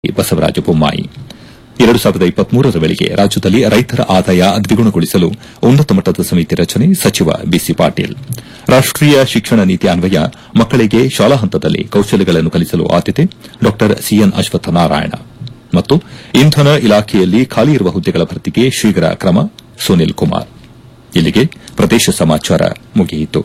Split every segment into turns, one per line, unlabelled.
ಬಸವರಾಜ ಬೊಮ್ಮಾಯಿ ಎರಡು ಸಾವಿರದ ಇಪ್ಪತ್ಮೂರರ ವೇಳೆಗೆ ರಾಜ್ಯದಲ್ಲಿ ರೈತರ ಆದಾಯ ದ್ವಿಗುಣಗೊಳಿಸಲು ಉನ್ನತ ಮಟ್ಟದ ಸಮಿತಿ ರಚನೆ ಸಚಿವ ಬಿಸಿ ಪಾಟೀಲ್ ರಾಷ್ಟೀಯ ಶಿಕ್ಷಣ ನೀತಿ ಅನ್ವಯ ಮಕ್ಕಳಿಗೆ ಶಾಲಾ ಹಂತದಲ್ಲಿ ಕೌಶಲ್ಯಗಳನ್ನು ಕಲಿಸಲು ಆದ್ಯತೆ ಡಾ ಸಿಎನ್ ಅಶ್ವತ್ಥನಾರಾಯಣ ಮತ್ತು ಇಂಧನ ಇಲಾಖೆಯಲ್ಲಿ ಖಾಲಿ ಇರುವ ಹುದ್ದೆಗಳ ಭರ್ತಿಗೆ ಶೀಘ್ರ ಕ್ರಮ ಸುನಿಲ್ ಕುಮಾರ್ ಇಲ್ಲಿಗೆ ಪ್ರದೇಶ ಸಮಾಚಾರ ಮುಗಿಯಿತು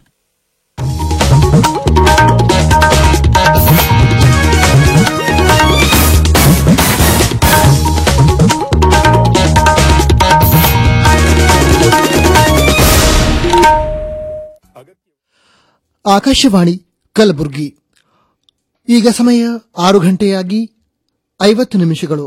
ಆಕಾಶವಾಣಿ ಕಲಬುರಗಿ ಈಗ ಸಮಯ ಆರು ಗಂಟೆಯಾಗಿ ಐವತ್ತು ನಿಮಿಷಗಳು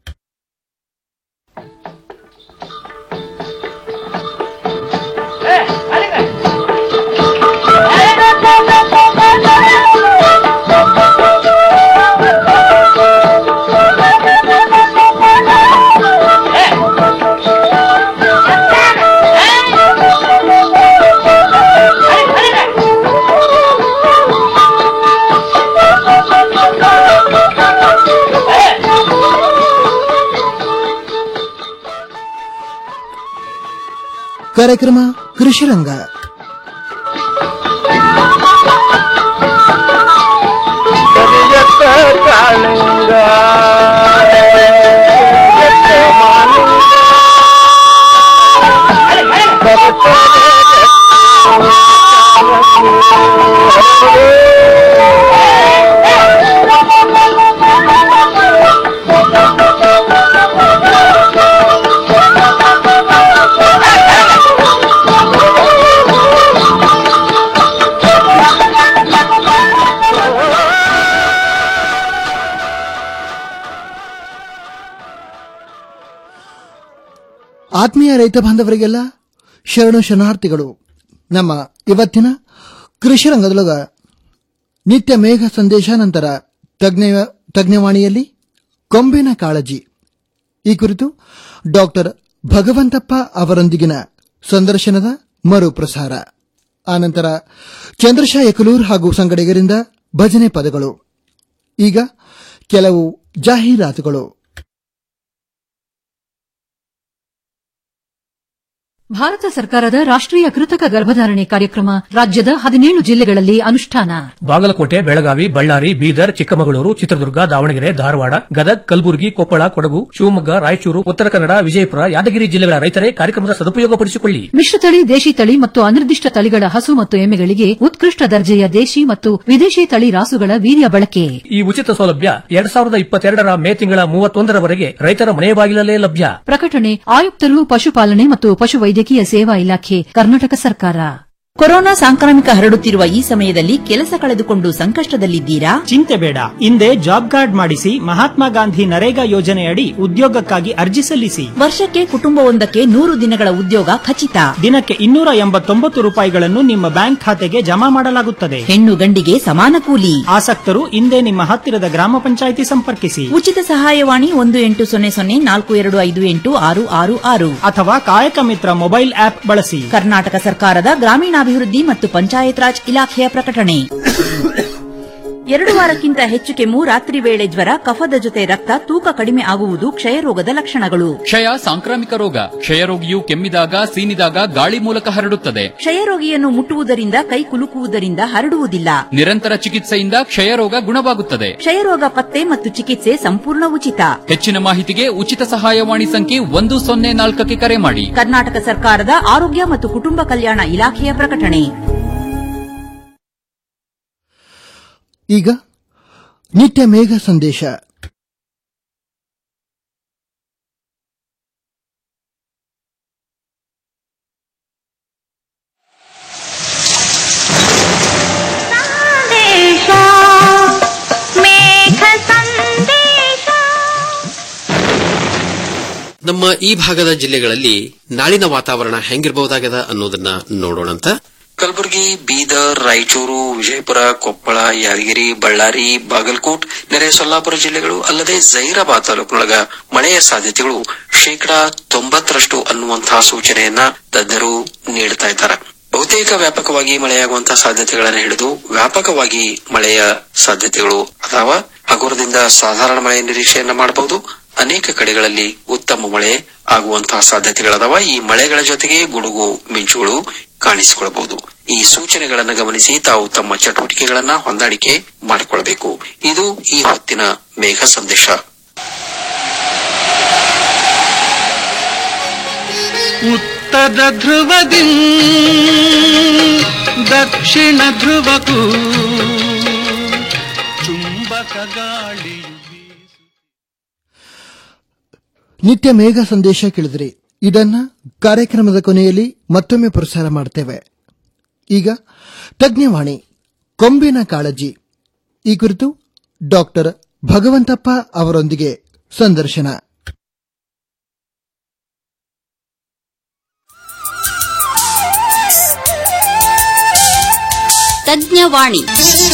ಕಾರ್ಯಕ್ರಮ ಕೃಷಿರಂಗ
ಕರಿಯತ್ತ ಕಾಳಿಂಗ ಕರಿಯತ್ತ ಮಾಲಿಂಗ
ಆತ್ಮೀಯ ರೈತ ಬಾಂಧವರಿಗೆಲ್ಲ ಶರಣು ಶರಣಾರ್ಥಿಗಳು ನಮ್ಮ ಇವತ್ತಿನ ಕೃಷಿರಂಗದೊಳಗ ನಿತ್ಯ ಮೇಘ ಸಂದೇಶ ನಂತರ ತಜ್ಞ ತಜ್ಞವಾಣಿಯಲ್ಲಿ ಕೊಂಬಿನ ಕಾಳಜಿ ಈ ಕುರಿತು ಡಾಕ್ಟರ್ ಭಗವಂತಪ್ಪ ಅವರೊಂದಿಗಿನ ಸಂದರ್ಶನದ ಮರುಪ್ರಸಾರ ಆನಂತರ ಚಂದ್ರಶಾ ಯಕಲೂರ್ ಹಾಗೂ ಸಂಗಡಿಗರಿಂದ ಭಜನೆ ಪದಗಳು ಈಗ ಕೆಲವು ಜಾಹೀರಾತುಗಳು
ಭಾರತ ಸರ್ಕಾರದ ರಾಷ್ಟ್ರೀಯ ಕೃತಕ ಗರ್ಭಧಾರಣೆ ಕಾರ್ಯಕ್ರಮ ರಾಜ್ಯದ ಹದಿನೇಳು ಜಿಲ್ಲೆಗಳಲ್ಲಿ ಅನುಷ್ಠಾನ
ಬಾಗಲಕೋಟೆ ಬೆಳಗಾವಿ ಬಳ್ಳಾರಿ ಬೀದರ್ ಚಿಕ್ಕಮಗಳೂರು ಚಿತ್ರದುರ್ಗ ದಾವಣಗೆರೆ ಧಾರವಾಡ ಗದಗ್ ಕಲಬುರಗಿ ಕೊಪ್ಪಳ ಕೊಡಗು ಶಿವಮೊಗ್ಗ ರಾಯಚೂರು ಉತ್ತರ ಕನ್ನಡ ವಿಜಯಪುರ ಯಾದಗಿರಿ ಜಿಲ್ಲೆಗಳ ರೈತರೇ ಕಾರ್ಯಕ್ರಮದ ಸದುಪಯೋಗಪಡಿಸಿಕೊಳ್ಳಿ
ಮಿಶ್ರತಳಿ ದೇಶಿ ತಳಿ ಮತ್ತು ಅನಿರ್ದಿಷ್ಟ ತಳಿಗಳ ಹಸು ಮತ್ತು ಎಮ್ಮೆಗಳಿಗೆ ಉತ್ಕೃಷ್ಟ ದರ್ಜೆಯ ದೇಶಿ ಮತ್ತು ವಿದೇಶಿ ತಳಿ ರಾಸುಗಳ ವೀರ್ಯ ಬಳಕೆ
ಈ ಉಚಿತ ಸೌಲಭ್ಯ ಎರಡ್ ಸಾವಿರದ ಇಪ್ಪತ್ತೆರಡರ ಮೇ ತಿಂಗಳ ಮೂವತ್ತೊಂದರವರೆಗೆ ರೈತರ ಮನೆ ಬಾಗಿಲಲ್ಲೇ ಲಭ್ಯ
ಪ್ರಕಟಣೆ ಆಯುಕ್ತರು ಪಶುಪಾಲನೆ ಮತ್ತು ಪಶುವೈದ್ಯಕೀಯ ಸೇವಾ ಇಲಾಖೆ ಕರ್ನಾಟಕ ಸರ್ಕಾರ
ಕೊರೋನಾ ಸಾಂಕ್ರಾಮಿಕ ಹರಡುತ್ತಿರುವ ಈ ಸಮಯದಲ್ಲಿ ಕೆಲಸ ಕಳೆದುಕೊಂಡು ಸಂಕಷ್ಟದಲ್ಲಿದ್ದೀರಾ
ಚಿಂತೆ ಬೇಡ ಹಿಂದೆ ಜಾಬ್ ಕಾರ್ಡ್ ಮಾಡಿಸಿ ಮಹಾತ್ಮ ಗಾಂಧಿ ನರೇಗಾ ಯೋಜನೆಯಡಿ ಉದ್ಯೋಗಕ್ಕಾಗಿ ಅರ್ಜಿ ಸಲ್ಲಿಸಿ
ವರ್ಷಕ್ಕೆ ಕುಟುಂಬವೊಂದಕ್ಕೆ ನೂರು ದಿನಗಳ ಉದ್ಯೋಗ ಖಚಿತ
ದಿನಕ್ಕೆ ಇನ್ನೂರ ಎಂಬತ್ತೊಂಬತ್ತು ರೂಪಾಯಿಗಳನ್ನು ನಿಮ್ಮ ಬ್ಯಾಂಕ್ ಖಾತೆಗೆ ಜಮಾ ಮಾಡಲಾಗುತ್ತದೆ
ಹೆಣ್ಣು ಗಂಡಿಗೆ ಸಮಾನ ಕೂಲಿ
ಆಸಕ್ತರು ಹಿಂದೆ ನಿಮ್ಮ ಹತ್ತಿರದ ಗ್ರಾಮ ಪಂಚಾಯಿತಿ ಸಂಪರ್ಕಿಸಿ
ಉಚಿತ ಸಹಾಯವಾಣಿ ಒಂದು ಎಂಟು ಸೊನ್ನೆ ಸೊನ್ನೆ ನಾಲ್ಕು ಎರಡು ಐದು ಎಂಟು ಆರು ಆರು ಆರು
ಅಥವಾ ಕಾಯಕ ಮಿತ್ರ ಮೊಬೈಲ್ ಆಪ್ ಬಳಸಿ
ಕರ್ನಾಟಕ ಸರ್ಕಾರದ ಗ್ರಾಮೀಣಾಭಿವೃದ್ಧಿ ಮತ್ತು ಪಂಚಾಯತ್ ರಾಜ್ ಇಲಾಖೆಯ ಪ್ರಕಟಣೆ ಎರಡು ವಾರಕ್ಕಿಂತ ಹೆಚ್ಚು ಕೆಮ್ಮು ರಾತ್ರಿ ವೇಳೆ ಜ್ವರ ಕಫದ ಜೊತೆ ರಕ್ತ ತೂಕ ಕಡಿಮೆ ಆಗುವುದು ಕ್ಷಯರೋಗದ ಲಕ್ಷಣಗಳು
ಕ್ಷಯ ಸಾಂಕ್ರಾಮಿಕ ರೋಗ ಕ್ಷಯರೋಗಿಯು ಕೆಮ್ಮಿದಾಗ ಸೀನಿದಾಗ ಗಾಳಿ ಮೂಲಕ ಹರಡುತ್ತದೆ
ಕ್ಷಯರೋಗಿಯನ್ನು ಮುಟ್ಟುವುದರಿಂದ ಕೈ ಕುಲುಕುವುದರಿಂದ ಹರಡುವುದಿಲ್ಲ
ನಿರಂತರ ಚಿಕಿತ್ಸೆಯಿಂದ ಕ್ಷಯರೋಗ ಗುಣವಾಗುತ್ತದೆ
ಕ್ಷಯರೋಗ ಪತ್ತೆ ಮತ್ತು ಚಿಕಿತ್ಸೆ ಸಂಪೂರ್ಣ ಉಚಿತ
ಹೆಚ್ಚಿನ ಮಾಹಿತಿಗೆ ಉಚಿತ ಸಹಾಯವಾಣಿ ಸಂಖ್ಯೆ ಒಂದು ಸೊನ್ನೆ ನಾಲ್ಕಕ್ಕೆ ಕರೆ ಮಾಡಿ
ಕರ್ನಾಟಕ ಸರ್ಕಾರದ ಆರೋಗ್ಯ ಮತ್ತು ಕುಟುಂಬ ಕಲ್ಯಾಣ ಇಲಾಖೆಯ ಪ್ರಕಟಣೆ
ಈಗ ನಿತ್ಯ ಮೇಘ ಸಂದೇಶ
ನಮ್ಮ ಈ ಭಾಗದ ಜಿಲ್ಲೆಗಳಲ್ಲಿ ನಾಳಿನ ವಾತಾವರಣ ಹೆಂಗಿರಬಹುದಾಗದ ಅನ್ನೋದನ್ನ ನೋಡೋಣಂತ ಕಲಬುರಗಿ ಬೀದರ್ ರಾಯಚೂರು ವಿಜಯಪುರ ಕೊಪ್ಪಳ ಯಾದಗಿರಿ ಬಳ್ಳಾರಿ ಬಾಗಲಕೋಟ್ ನೆರೆ ಸೊಲ್ಲಾಪುರ ಜಿಲ್ಲೆಗಳು ಅಲ್ಲದೆ ಜೈರಾಬಾದ್ ತಾಲೂಕಿನೊಳಗ ಮಳೆಯ ಸಾಧ್ಯತೆಗಳು ಶೇಕಡಾ ತೊಂಬತ್ತರಷ್ಟು ಅನ್ನುವಂತಹ ಸೂಚನೆಯನ್ನ ತಜ್ಞರು ನೀಡುತ್ತಾ ಇದ್ದಾರೆ ಬಹುತೇಕ ವ್ಯಾಪಕವಾಗಿ ಮಳೆಯಾಗುವಂತಹ ಸಾಧ್ಯತೆಗಳನ್ನು ಹಿಡಿದು ವ್ಯಾಪಕವಾಗಿ ಮಳೆಯ ಸಾಧ್ಯತೆಗಳು ಅಥವಾ ಹಗುರದಿಂದ ಸಾಧಾರಣ ಮಳೆ ನಿರೀಕ್ಷೆಯನ್ನ ಮಾಡಬಹುದು ಅನೇಕ ಕಡೆಗಳಲ್ಲಿ ಉತ್ತಮ ಮಳೆ ಆಗುವಂತಹ ಸಾಧ್ಯತೆಗಳದಾವ ಈ ಮಳೆಗಳ ಜೊತೆಗೆ ಗುಡುಗು ಮಿಂಚುಗಳು ಕಾಣಿಸಿಕೊಳ್ಳಬಹುದು ಈ ಸೂಚನೆಗಳನ್ನು ಗಮನಿಸಿ ತಾವು ತಮ್ಮ ಚಟುವಟಿಕೆಗಳನ್ನ ಹೊಂದಾಣಿಕೆ ಮಾಡಿಕೊಳ್ಳಬೇಕು ಇದು ಈ ಹೊತ್ತಿನ ಮೇಘ ಸಂದೇಶ
ಉತ್ತರ ಧ್ರುವದಿ ದಕ್ಷಿಣ ಧ್ರುವಕ್ಕೂ ಚುಂಬಕ ಗಾಳಿಯು
ನಿತ್ಯ ಮೇಘ ಸಂದೇಶ ಕೇಳಿದ್ರಿ ಇದನ್ನ ಕಾರ್ಯಕ್ರಮದ ಕೊನೆಯಲ್ಲಿ ಮತ್ತೊಮ್ಮೆ ಪ್ರಸಾರ ಮಾಡ್ತೇವೆ ಈಗ ತಜ್ಞವಾಣಿ ಕೊಂಬಿನ ಕಾಳಜಿ ಈ ಕುರಿತು ಡಾಕ್ಟರ್ ಭಗವಂತಪ್ಪ ಅವರೊಂದಿಗೆ ಸಂದರ್ಶನ
ತಜ್ಞವಾಣಿ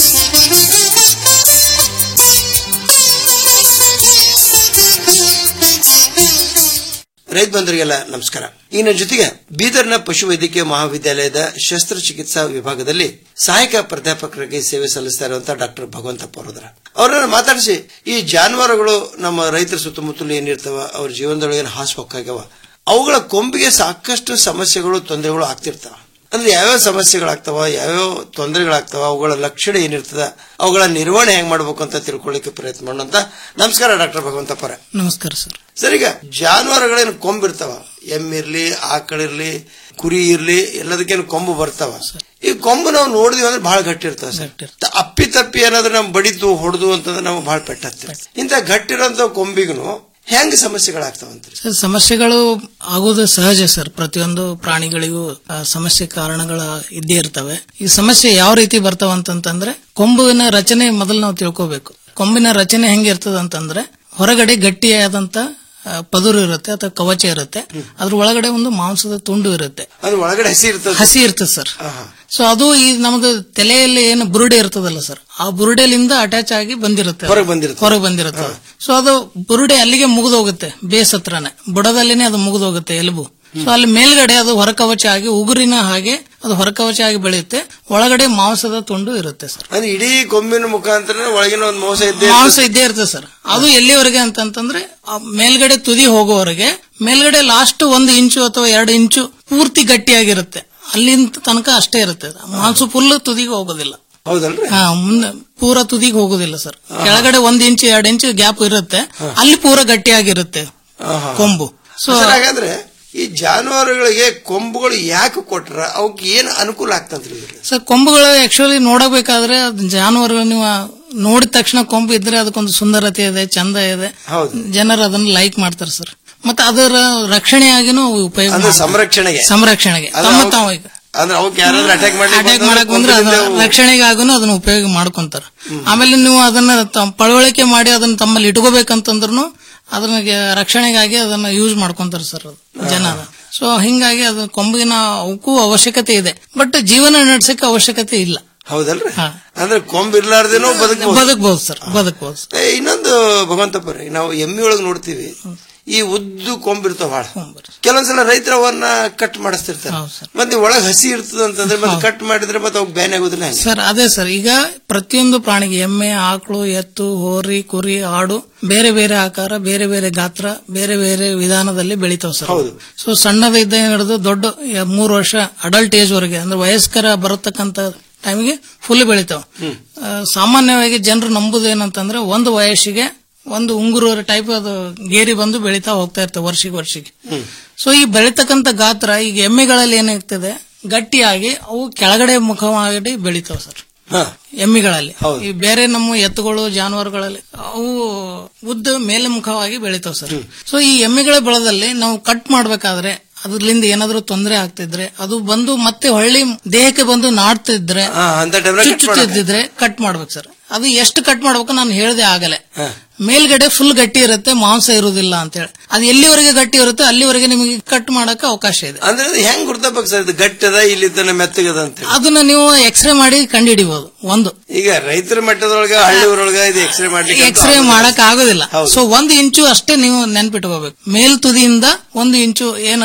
ರೈತ ಬಂಧುರಿಗೆಲ್ಲ ನಮಸ್ಕಾರ ಈ ನನ್ನ ಜೊತೆಗೆ ಬೀದರ್ನ ಪಶುವೈದ್ಯಕೀಯ ಮಹಾವಿದ್ಯಾಲಯದ ಶಸ್ತ್ರಚಿಕಿತ್ಸಾ ವಿಭಾಗದಲ್ಲಿ ಸಹಾಯಕ ಪ್ರಾಧ್ಯಾಪಕರಾಗಿ ಸೇವೆ ಸಲ್ಲಿಸ್ತಾ ಇರುವಂತಹ ಡಾಕ್ಟರ್ ಭಗವಂತಪ್ಪ ಅವರದ್ರ ಅವರನ್ನ ಮಾತಾಡಿಸಿ ಈ ಜಾನುವಾರುಗಳು ನಮ್ಮ ರೈತರ ಸುತ್ತಮುತ್ತಲು ಏನಿರ್ತಾವ ಅವ್ರ ಜೀವನದೊಳಗೆ ಏನು ಹಾಸು ಹೊಕ್ಕಾಗ್ಯವ ಅವುಗಳ ಕೊಂಬಿಗೆ ಸಾಕಷ್ಟು ಸಮಸ್ಯೆಗಳು ತೊಂದರೆಗಳು ಆಗ್ತಿರ್ತಾವ ಅಂದ್ರೆ ಯಾವ್ಯಾವ ಸಮಸ್ಯೆಗಳಾಗ್ತಾವ ಯಾವ್ಯಾವ ತೊಂದರೆಗಳಾಗ್ತಾವ ಅವುಗಳ ಲಕ್ಷಣ ಏನಿರ್ತದ ಅವುಗಳ ನಿರ್ವಹಣೆ ಹೆಂಗ್ ಮಾಡ್ಬೇಕು ಅಂತ ತಿಳ್ಕೊಳ್ಳಿಕ್ಕೆ ಪ್ರಯತ್ನ ಮಾಡೋಣ ನಮಸ್ಕಾರ ಡಾಕ್ಟರ್ ಭಗವಂತಪ್ಪರ
ನಮಸ್ಕಾರ ಸರ್
ಸರ್ ಈಗ ಜಾನುವಾರುಗಳೇನು ಕೊಂಬಿರ್ತಾವ ಎಮ್ಮಿರ್ಲಿ ಆಕಳಿರ್ಲಿ ಕುರಿ ಇರ್ಲಿ ಎಲ್ಲದಕ್ಕೇನು ಕೊಂಬು ಬರ್ತಾವ ಈ ಕೊಂಬು ನಾವು ನೋಡಿದ್ವಿ ಅಂದ್ರೆ ಬಹಳ ಗಟ್ಟಿ ಇರ್ತಾವ ಸರ್ ತ- ಅಪ್ಪಿ ತಪ್ಪಿ ಏನಾದ್ರೂ ನಮ್ ಬಡಿತು ಹೊಡೆದು ಅಂತಂದ್ರೆ ನಾವು ಬಹಳ ಪೆಟ್ಟಾಗ್ತೇವೆ ಇಂಥ ಗಟ್ಟಿರೋಂಥ ಕೊಂಬಿಗೂ ಹೆಂಗ್ ಸಮಸ್ಯೆಗಳಾಗ್ತಾವಂತ್ರಿ
ಸರ್ ಸಮಸ್ಯೆಗಳು ಆಗೋದು ಸಹಜ ಸರ್ ಪ್ರತಿಯೊಂದು ಪ್ರಾಣಿಗಳಿಗೂ ಆ, ಸಮಸ್ಯೆ ಕಾರಣಗಳ ಇದ್ದೇ ಇರ್ತವೆ ಈ ಸಮಸ್ಯೆ ಯಾವ ರೀತಿ ಬರ್ತಾವ ಅಂತಂತಂದ್ರೆ ಕೊಂಬಿನ ರಚನೆ ಮೊದಲು ನಾವು ತಿಳ್ಕೋಬೇಕು ಕೊಂಬಿನ ರಚನೆ ಹೆಂಗಿರ್ತದ ಅಂತಂದ್ರೆ ಹೊರಗಡೆ ಗಟ್ಟಿಯಾದಂತ ಆ, ಪದುರು ಇರುತ್ತೆ ಅಥವಾ ಕವಚ ಇರುತ್ತೆ ಅದ್ರ ಒಳಗಡೆ ಒಂದು ಮಾಂಸದ ತುಂಡು ಇರುತ್ತೆ
ಅದ್ರ ಒಳಗಡೆ ಹಸಿ ಇರ್ತದೆ
ಹಸಿ ಇರ್ತದೆ ಸರ್ ಸೊ ಅದು ಈ ನಮ್ದು ತಲೆಯಲ್ಲಿ ಏನು ಬುರುಡೆ ಇರ್ತದಲ್ಲ ಸರ್ ಆ ಬುರುಡೆಲಿಂದ ಅಟ್ಯಾಚ್ ಆಗಿ ಬಂದಿರುತ್ತೆ
ಹೊರಗ್ ಬಂದಿರುತ್ತೆ.
ಹೊರಗೆ ಬಂದಿರುತ್ತೆ ಸೊ ಅದು ಬುರುಡೆ ಅಲ್ಲಿಗೆ ಮುಗಿದು ಹೋಗುತ್ತೆ ಬೇಸ್ ಹತ್ರನೇ ಬುಡದಲ್ಲಿನೇ ಅದು ಮುಗಿದು ಹೋಗುತ್ತೆ ಎಲುಬು ಸೊ ಅಲ್ಲಿ ಮೇಲ್ಗಡೆ ಅದು ಹೊರಕವಚ ಆಗಿ ಉಗುರಿನ ಹಾಗೆ ಅದು ಹೊರಕವಚ ಆಗಿ ಬೆಳೆಯುತ್ತೆ ಒಳಗಡೆ ಮಾಂಸದ ತುಂಡು ಇರುತ್ತೆ ಸರ್
ಅಂದ್ರೆ ಇಡೀ ಕೊಂಬಿನ ಮುಖಾಂತರ ಒಳಗಿನ ಒಂದು ಮೋಸ ಇದ್ದೇ
ಮಾಂಸ
ಇರ್ತದೆ.
ಇದ್ದೇ ಇರ್ತದೆ ಸರ್ ಅದು ಎಲ್ಲಿವರೆಗೆ ಅಂತಂತಂದ್ರೆ ಆ ಮೇಲ್ಗಡೆ ತುದಿ ಹೋಗೋವರೆಗೆ ಮೇಲ್ಗಡೆ ಲಾಸ್ಟ್ ಒಂದು ಇಂಚು ಅಥವಾ ಎರಡು ಇಂಚು ಪೂರ್ತಿ ಗಟ್ಟಿಯಾಗಿರುತ್ತೆ ಅಲ್ಲಿಂದ ತನಕ ಅಷ್ಟೇ ಇರುತ್ತೆ ಮಾಂಸ ಫುಲ್ ತುದಿಗೆ ಹೋಗೋದಿಲ್ಲ
ಹೌದಲ್ರಿ
ಹಾ ಮುಂದೆ ಪೂರ ತುದಿಗೆ ಹೋಗೋದಿಲ್ಲ ಸರ್ ಕೆಳಗಡೆ ಒಂದ್ ಇಂಚು ಎರಡು ಇಂಚು ಗ್ಯಾಪ್ ಇರುತ್ತೆ ಅಲ್ಲಿ ಪೂರ ಗಟ್ಟಿಯಾಗಿರುತ್ತೆ
ಆಹಾ.
ಕೊಂಬು ಸೊ
ಸರ್, ಹಾಗಾದ್ರೆ ಈ ಜಾನುವಾರುಗಳಿಗೆ ಕೊಂಬುಗಳು ಯಾಕೆ ಕೊಟ್ರ ಅವಕ್ಕೆ ಏನ್ ಅನುಕೂಲ ಆಗ್ತಂತ್ರಿ ಇದ್ರಲ್ಲಿ?
ಸರ್ ಕೊಂಬುಗಳು ಆಕ್ಚುಲಿ ನೋಡಬೇಕಾದ್ರೆ ಅದು ಜಾನುವಾರು ನೀವು ನೋಡಿದ ತಕ್ಷಣ ಕೊಂಬು ಇದ್ರೆ ಅದಕ್ಕೊಂದು ಸುಂದರತೆ ಇದೆ ಚಂದ ಇದೆ ಜನರು ಅದನ್ನ ಲೈಕ್ ಮಾಡ್ತಾರೆ ಸರ್ ಮತ್ತೆ ಅದರ ರಕ್ಷಣೆಯಾಗಿನೂ ಅವು ಉಪಯೋಗ
ಅಂದ್ರೆ
ಮಾಡ್ತಾರೆ.
ಸಂರಕ್ಷಣೆಗೆ
ಸಂರಕ್ಷಣೆಗೆ
ಅದು
ತಮ್ಮ
ಅವಕ್ಕೆ-
ತಾವು ಈಗ
ಅಂದ್ರೆ ಅವಕ್ಕೆ ಯಾರಾದ್ರೂ ಅಟ್ಯಾಕ್
ಅಟ್ಯಾಕ್ ಮಾಡಕ್ ಬಂದ್ರೆ ಅದನ್ನ ರಕ್ಷಣೆಗಾಗೂ ಅದನ್ನ ಉಪಯೋಗ ಮಾಡ್ಕೊಂತಾರ ಆಮೇಲೆ ನೀವು ಅದನ್ನ ತಮ್ಮ ಪಳವಳಿಕೆ ಮಾಡಿ ಅದನ್ನ ತಮ್ಮಲ್ಲಿ ಇಟ್ಕೋಬೇಕಂತಂದ್ರು ಅದನ್ನ ಗೆ- ರಕ್ಷಣೆಗಾಗಿ ಅದನ್ನ ಯೂಸ್ ಮಾಡ್ಕೊಂತಾರ ಸರ್ ಅದು ಜನ ಸೊ ಹಿಂಗಾಗಿ ಅದು ಕೊಂಬಿನ ಅವಕ್ಕೂ ಅವಶ್ಯಕತೆ ಇದೆ ಬಟ್ ಜೀವನ ನಡೆಸಕ್ಕೆ ಅವಶ್ಯಕತೆ ಇಲ್ಲ
ಹೌದಲ್ರಿ ಅಂದ್ರೆ ಕೊಂಬ್ ಇರ್ಲಾರ್ದೇನೋ ಬದುಕಬಹುದು
ಬದುಕಬಹುದು ಸರ್ ಬದುಕಬಹುದು
ಏ, ಇನ್ನೊಂದು ಭಗವಂತಪ್ಪರೇ ನಾವು ಎಮ್ಮಿ ಒಳಗ್ ನೋಡ್ತೀವಿ ಈ ಉದ್ದು ಕೊಂಬಿರ್ತಾವ ಭಾಳ ಕೆಲವೊಂದ್ಸಲ ರೈತರ ಅವನ್ನ ಕಟ್ ಮಾಡಿಸ್ತಿರ್ತಾರೆ ಮತ್ತೆ ಒಳಗ್ ಹಸಿ ಇರ್ತದ ಅಂತಂದ್ರೆ ಮತ್ತೆ ಕಟ್ ಮಾಡಿದ್ರೆ ಮತ್ತೆ ಅವ್ ಬ್ಯಾನ್ ಆಗೋದಿಲ್ಲ ಹೆಂಗೆ?
ಸರ್ ಅದೇ ಸರ್ ಈಗ ಪ್ರತಿಯೊಂದು ಪ್ರಾಣಿಗೆ ಎಮ್ಮೆ ಆಕಳು ಎತ್ತು ಹೋರಿ ಕುರಿ ಆಡು ಬೇರೆ ಬೇರೆ ಆಕಾರ ಬೇರೆ ಬೇರೆ ಗಾತ್ರ ಬೇರೆ ಬೇರೆ ವಿಧಾನದಲ್ಲಿ ಬೆಳಿತಾವ್ ಸರ್ ಸೊ ಸಣ್ಣದಿದ್ದ ಹಿಡಿದು ದೊಡ್ಡ ಯ- ಮೂರು ವರ್ಷ ಅಡಲ್ಟ್ ಏಜ್ ವರೆಗೆ ಅಂದ್ರೆ ವಯಸ್ಕರ ಬರತಕ್ಕಂತ ಟೈಮ್ಗೆ ಫುಲ್ ಬೆಳಿತಾವ ಆ, ಸಾಮಾನ್ಯವಾಗಿ ಜನರು ನಂಬುದು ಏನಂತಂದ್ರೆ ಒಂದು ವಯಸ್ಸಿಗೆ ಒಂದು ಉಂಗುರು ಟೈಪ್ ಅದು ಗೇರಿ ಬಂದು ಬೆಳಿತಾ ಹೋಗ್ತಾ ಇರ್ತವೆ ವರ್ಷಿಗೆ ವರ್ಷಿಗೆ ಸೊ ಈ ಬೆಳಿತಕ್ಕಂತ ಗಾತ್ರ ಈಗ ಎಮ್ಮೆಗಳಲ್ಲಿ ಏನಾಗ್ತದೆ ಗಟ್ಟಿಯಾಗಿ ಅವು ಕೆಳಗಡೆ ಮುಖವಾಗಿ ಬೆಳಿತಾವ ಸರ್ ಎಮ್ಮಿಗಳಲ್ಲಿ ಈ ಬೇರೆ ನಮ್ಮ ಎತ್ತುಗಳು ಜಾನುವಾರುಗಳಲ್ಲಿ ಅವು ಉದ್ದ ಮೇಲೆ ಮುಖವಾಗಿ ಬೆಳಿತಾವ ಸರ್ ಸೊ ಈ ಎಮ್ಮೆಗಳ ಬೆಳೆದಲ್ಲಿ ನಾವು ಕಟ್ ಮಾಡ್ಬೇಕಾದ್ರೆ ಅದ್ರಲಿಂದ ಏನಾದ್ರೂ ತೊಂದರೆ ಆಗ್ತಿದ್ರೆ ಅದು ಬಂದು ಮತ್ತೆ ಹೊಳ್ಳಿ ದೇಹಕ್ಕೆ ಬಂದು ನಾಡ್ತಿದ್ರೆ
ಆ, ಅಂತ ಟೈಮ್ನಾಗ cut
ಚುಚ್ಚುತ್ತಿದ್ರೆ ಕಟ್ ಮಾಡ್ಬೇಕು ಸರ್ ಅದು ಎಷ್ಟು ಕಟ್ ಮಾಡ್ಬೇಕು ನಾನು ಹೇಳ್ದೆ ಆಗಲೇ ಮೇಲ್ಗಡೆ ಫುಲ್ ಗಟ್ಟಿ ಇರುತ್ತೆ ಮಾಂಸ ಇರುವುದಿಲ್ಲ ಅಂತ ಹೇಳಿ ಅದು ಎಲ್ಲಿವರೆಗೆ ಗಟ್ಟಿ ಇರುತ್ತೆ ಅಲ್ಲಿವರೆಗೆ ನಿಮಗೆ ಕಟ್ ಮಾಡಕ್ಕೆ ಅವಕಾಶ ಇದೆ
ಅಂದ್ರೆ ಅದು ಹೆಂಗ್ ಗುರ್ತಾಬೇಕು ಸರ್ ಇದು ಗಟ್ಟದ ಇಲ್ಲಿ ತನ ಮೆತ್ತಗದ ಅಂತ ಹೇಳಿ.
ಅದನ್ನ ನೀವು ಎಕ್ಸ್ರೇ ಮಾಡಿ ಕಂಡುಹಿಡಿಬಹುದು ಒಂದು
ಈಗ ರೈತರ ಮಟ್ಟದೊಳಗ ಹಳ್ಳಿ ಊರೊಳಗ ಇದು ಎಕ್ಸ್ರೇ ಮಾಡ್ಲಿಕ್ಕೆ ಅಂತ
ಎಕ್ಸ್ರೇ ಮಾಡಕ್ ಆಗೋದಿಲ್ಲ ಸೊ ಒಂದು ಇಂಚು ಅಷ್ಟೇ ನೀವು ನೆನ್ಪಿಟ್ಕೋಬೇಕು ಮೇಲ್ ತುದಿಯಿಂದ ಒಂದು ಇಂಚು ಏನು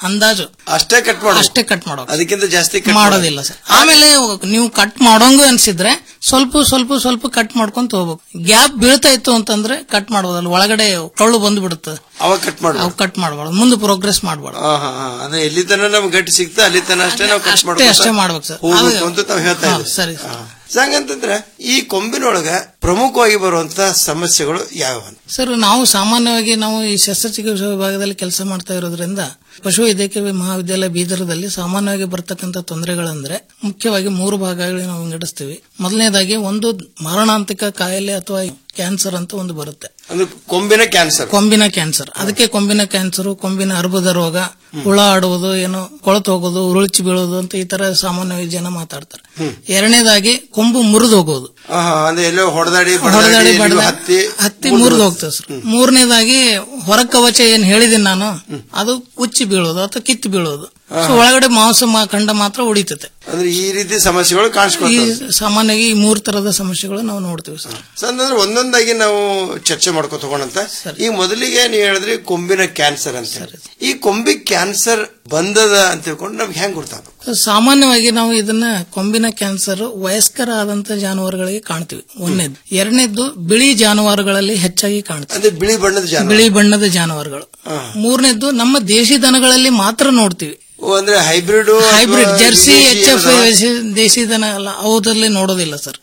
ಅಂದಾಜು
ಅಷ್ಟೇ ಕಟ್ ಮಾಡೋ
ಅಷ್ಟೇ ಕಟ್ ಮಾಡೋ
ಅದಕ್ಕಿಂತ ಜಾಸ್ತಿ cut
ಮಾಡೋದಿಲ್ಲ ಸರ್ ಆಮೇಲೆ ನೀವು ಕಟ್ ಮಾಡೋಂಗು ಅನ್ಸಿದ್ರೆ ಸ್ವಲ್ಪ ಸ್ವಲ್ಪ ಸ್ವಲ್ಪ ಕಟ್ ಮಾಡ್ಕೊಂತ ಹೋಗ್ಬೇಕು ಗ್ಯಾಪ್ ಬೀಳ್ತಾ ಇತ್ತು ಅಂತಂದ್ರೆ ಕಟ್ ಮಾಡ್ಬೋದಲ್ಲ ಒಳಗಡೆ ಕಳ್ಳು ಬಂದ್ಬಿಡುತ್ತೆ
ಅವಾಗ ಕಟ್ ಮಾಡ್ಬೋದು
ಅವ್ ಕಟ್ ಮಾಡಬಾರ್ದು ಮುಂದೆ ಪ್ರೋಗ್ರೆಸ್ ಮಾಡಬಾರ್ದು
ಹಾ ಹಾ ಹಾ ಅಂದ್ರೆ ಎಲ್ಲಿ ತನ ನಮ್ಗೆ ಗಟ್ಟಿ ಸಿಗ್ತಾ ಅಲ್ಲಿ ತನ ಅಷ್ಟೇ ನಾವು ಕಟ್
ಅಷ್ಟೇ
ಮಾಡ್ಬೇಕು
ಅಷ್ಟೇ ಮಾಡ್ಬೇಕು ಸರ್
ಹೋಗ್ಬೇಕು ಅಂತ ತಾವ್ ಹೇಳ್ತಾ
ಹಾ,
ಇದ್ದೀವಿ
ಸರಿ
ಹಾ. ಸೊ ಹಂಗಂತಂದ್ರೆ ಈ ಕೊಂಬಿನೊಳಗ ಪ್ರಮುಖವಾಗಿ ಬರುವಂತ ಸಮಸ್ಯೆಗಳು ಯಾವ
ಸರ್ ನಾವು ಸಾಮಾನ್ಯವಾಗಿ ನಾವು ಈ ಶಸ್ತ್ರಚಿಕಿತ್ಸಾ ವಿಭಾಗದಲ್ಲಿ ಕೆಲಸ ಮಾಡ್ತಾ ಇರೋದ್ರಿಂದ ಪಶು ವೈದ್ಯಕೀಯ ಮಹಾವಿದ್ಯಾಲಯ ಬೀದರದಲ್ಲಿ ಸಾಮಾನ್ಯವಾಗಿ ಬರ್ತಕ್ಕಂಥ ತೊಂದರೆಗಳಂದ್ರೆ ಮುಖ್ಯವಾಗಿ ಮೂರು ಭಾಗಗಳಿಗೆ ನಾವು ವಿಂಗಡಿಸ್ತೀವಿ ಮೊದಲನೇದಾಗಿ ಒಂದು ಮಾರಣಾಂತಿಕ ಕಾಯಿಲೆ ಅಥವಾ ಕ್ಯಾನ್ಸರ್ ಅಂತ ಒಂದು ಬರುತ್ತೆ
ಅಂದ್ರೆ ಕೊಂಬಿನ ಕ್ಯಾನ್ಸರ್
ಕೊಂಬಿನ ಕ್ಯಾನ್ಸರ್ ಅದಕ್ಕೆ ಕೊಂಬಿನ ಕ್ಯಾನ್ಸರ್ ಕೊಂಬಿನ ಅರ್ಬುದ ರೋಗ ಹುಳ ಆಡುವುದು ಏನು ಕೊಳತು ಹೋಗೋದು ಉರುಳಿಚಿ ಬೀಳೋದು ಅಂತ ಈ ತರ ಸಾಮಾನ್ಯವಾಗಿ ಜನ ಮಾತಾಡ್ತಾರೆ ಎರಡನೇದಾಗಿ ಕೊಂಬು ಮುರಿದು ಹೋಗೋದು
ಅಂದ್ರೆ ಎಲ್ಲೋ ಹೊಡೆದಾಡಿ
ಹೊಡೆದಾಡಿ
ಬಡದಾಡಿ
ಬಡದ
ಹತ್ತಿ
ಹತ್ತಿ ಮುರಿದು ಹೋಗ್ತದೆ ಸರ್ ಮೂರನೇದಾಗಿ ಹೊರ ಕವಚ ಏನ್ ಹೇಳಿದೀನಿ ನಾನು ಅದು ಉಚ್ಚಿ ಬೀಳೋದು ಅಥವಾ ಕಿತ್ತು ಬೀಳೋದು ಸೊ ಒಳಗಡೆ ಮಾಂಸ ಮಾ- ಖಂಡ ಮಾತ್ರ ಉಳಿತತೆ
ಅಂದ್ರೆ ಈ ರೀತಿ ಸಮಸ್ಯೆಗಳು
ಈ
ಕಾಣಿಸ್ಕೊಳ್ತವೆ
ಸಾಮಾನ್ಯವಾಗಿ ಈ ಮೂರ್ ತರದ ಸಮಸ್ಯೆಗಳು ನಾವು ನೋಡ್ತೀವಿ ಸರ್
ಸೊ ಅಂದ್ರೆ ಒಂದೊಂದಾಗಿ ನಾವು ಚರ್ಚೆ ಮಾಡ್ಕೊ ತಗೋಣಂತ ಈ ಮೊದಲಿಗೆ ನೀವು ಹೇಳಿದ್ರಿ ಕೊಂಬಿನ ಕ್ಯಾನ್ಸರ್ ಅಂತ ಹೇಳಿ. ಈ ಕೊಂಬಿ ಕ್ಯಾನ್ಸರ್ ಬಂದದ ಅಂತ ತಿಳ್ಕೊಂಡು ನಮ್ಗೆ ಹೆಂಗ್ ಗೊತ್ತಾಗಬೇಕು
ಸಾಮಾನ್ಯವಾಗಿ ನಾವು ಇದನ್ನ ಕೊಂಬಿನ ಕ್ಯಾನ್ಸರ್ ವಯಸ್ಕರ ಆದಂತ ಜಾನುವಾರುಗಳಿಗೆ ಕಾಣ್ತೀವಿ ಒಂದನೇದು ಎರಡನೇದ್ದು ಬಿಳಿ ಜಾನುವಾರುಗಳಲ್ಲಿ ಹೆಚ್ಚಾಗಿ ಕಾಣ್ತೀವಿ
ಅಂದ್ರೆ ಬಿಳಿ ಬಣ್ಣದ ಜಾನುವಾರು.
ಬಿಳಿ ಬಣ್ಣದ ಜಾನುವಾರುಗಳು ಮೂರನೇದ್ದು ನಮ್ಮ ದೇಶಿ ದನಗಳಲ್ಲಿ ಮಾತ್ರ ನೋಡ್ತೀವಿ
ಓ, ಅಂದ್ರೆ hybrid
hybrid jersey H F ದೇಶಿ ದನ ಅಲ್ಲ ಅವುದಲ್ಲಿ ನೋಡೋದಿಲ್ಲ ಸರ್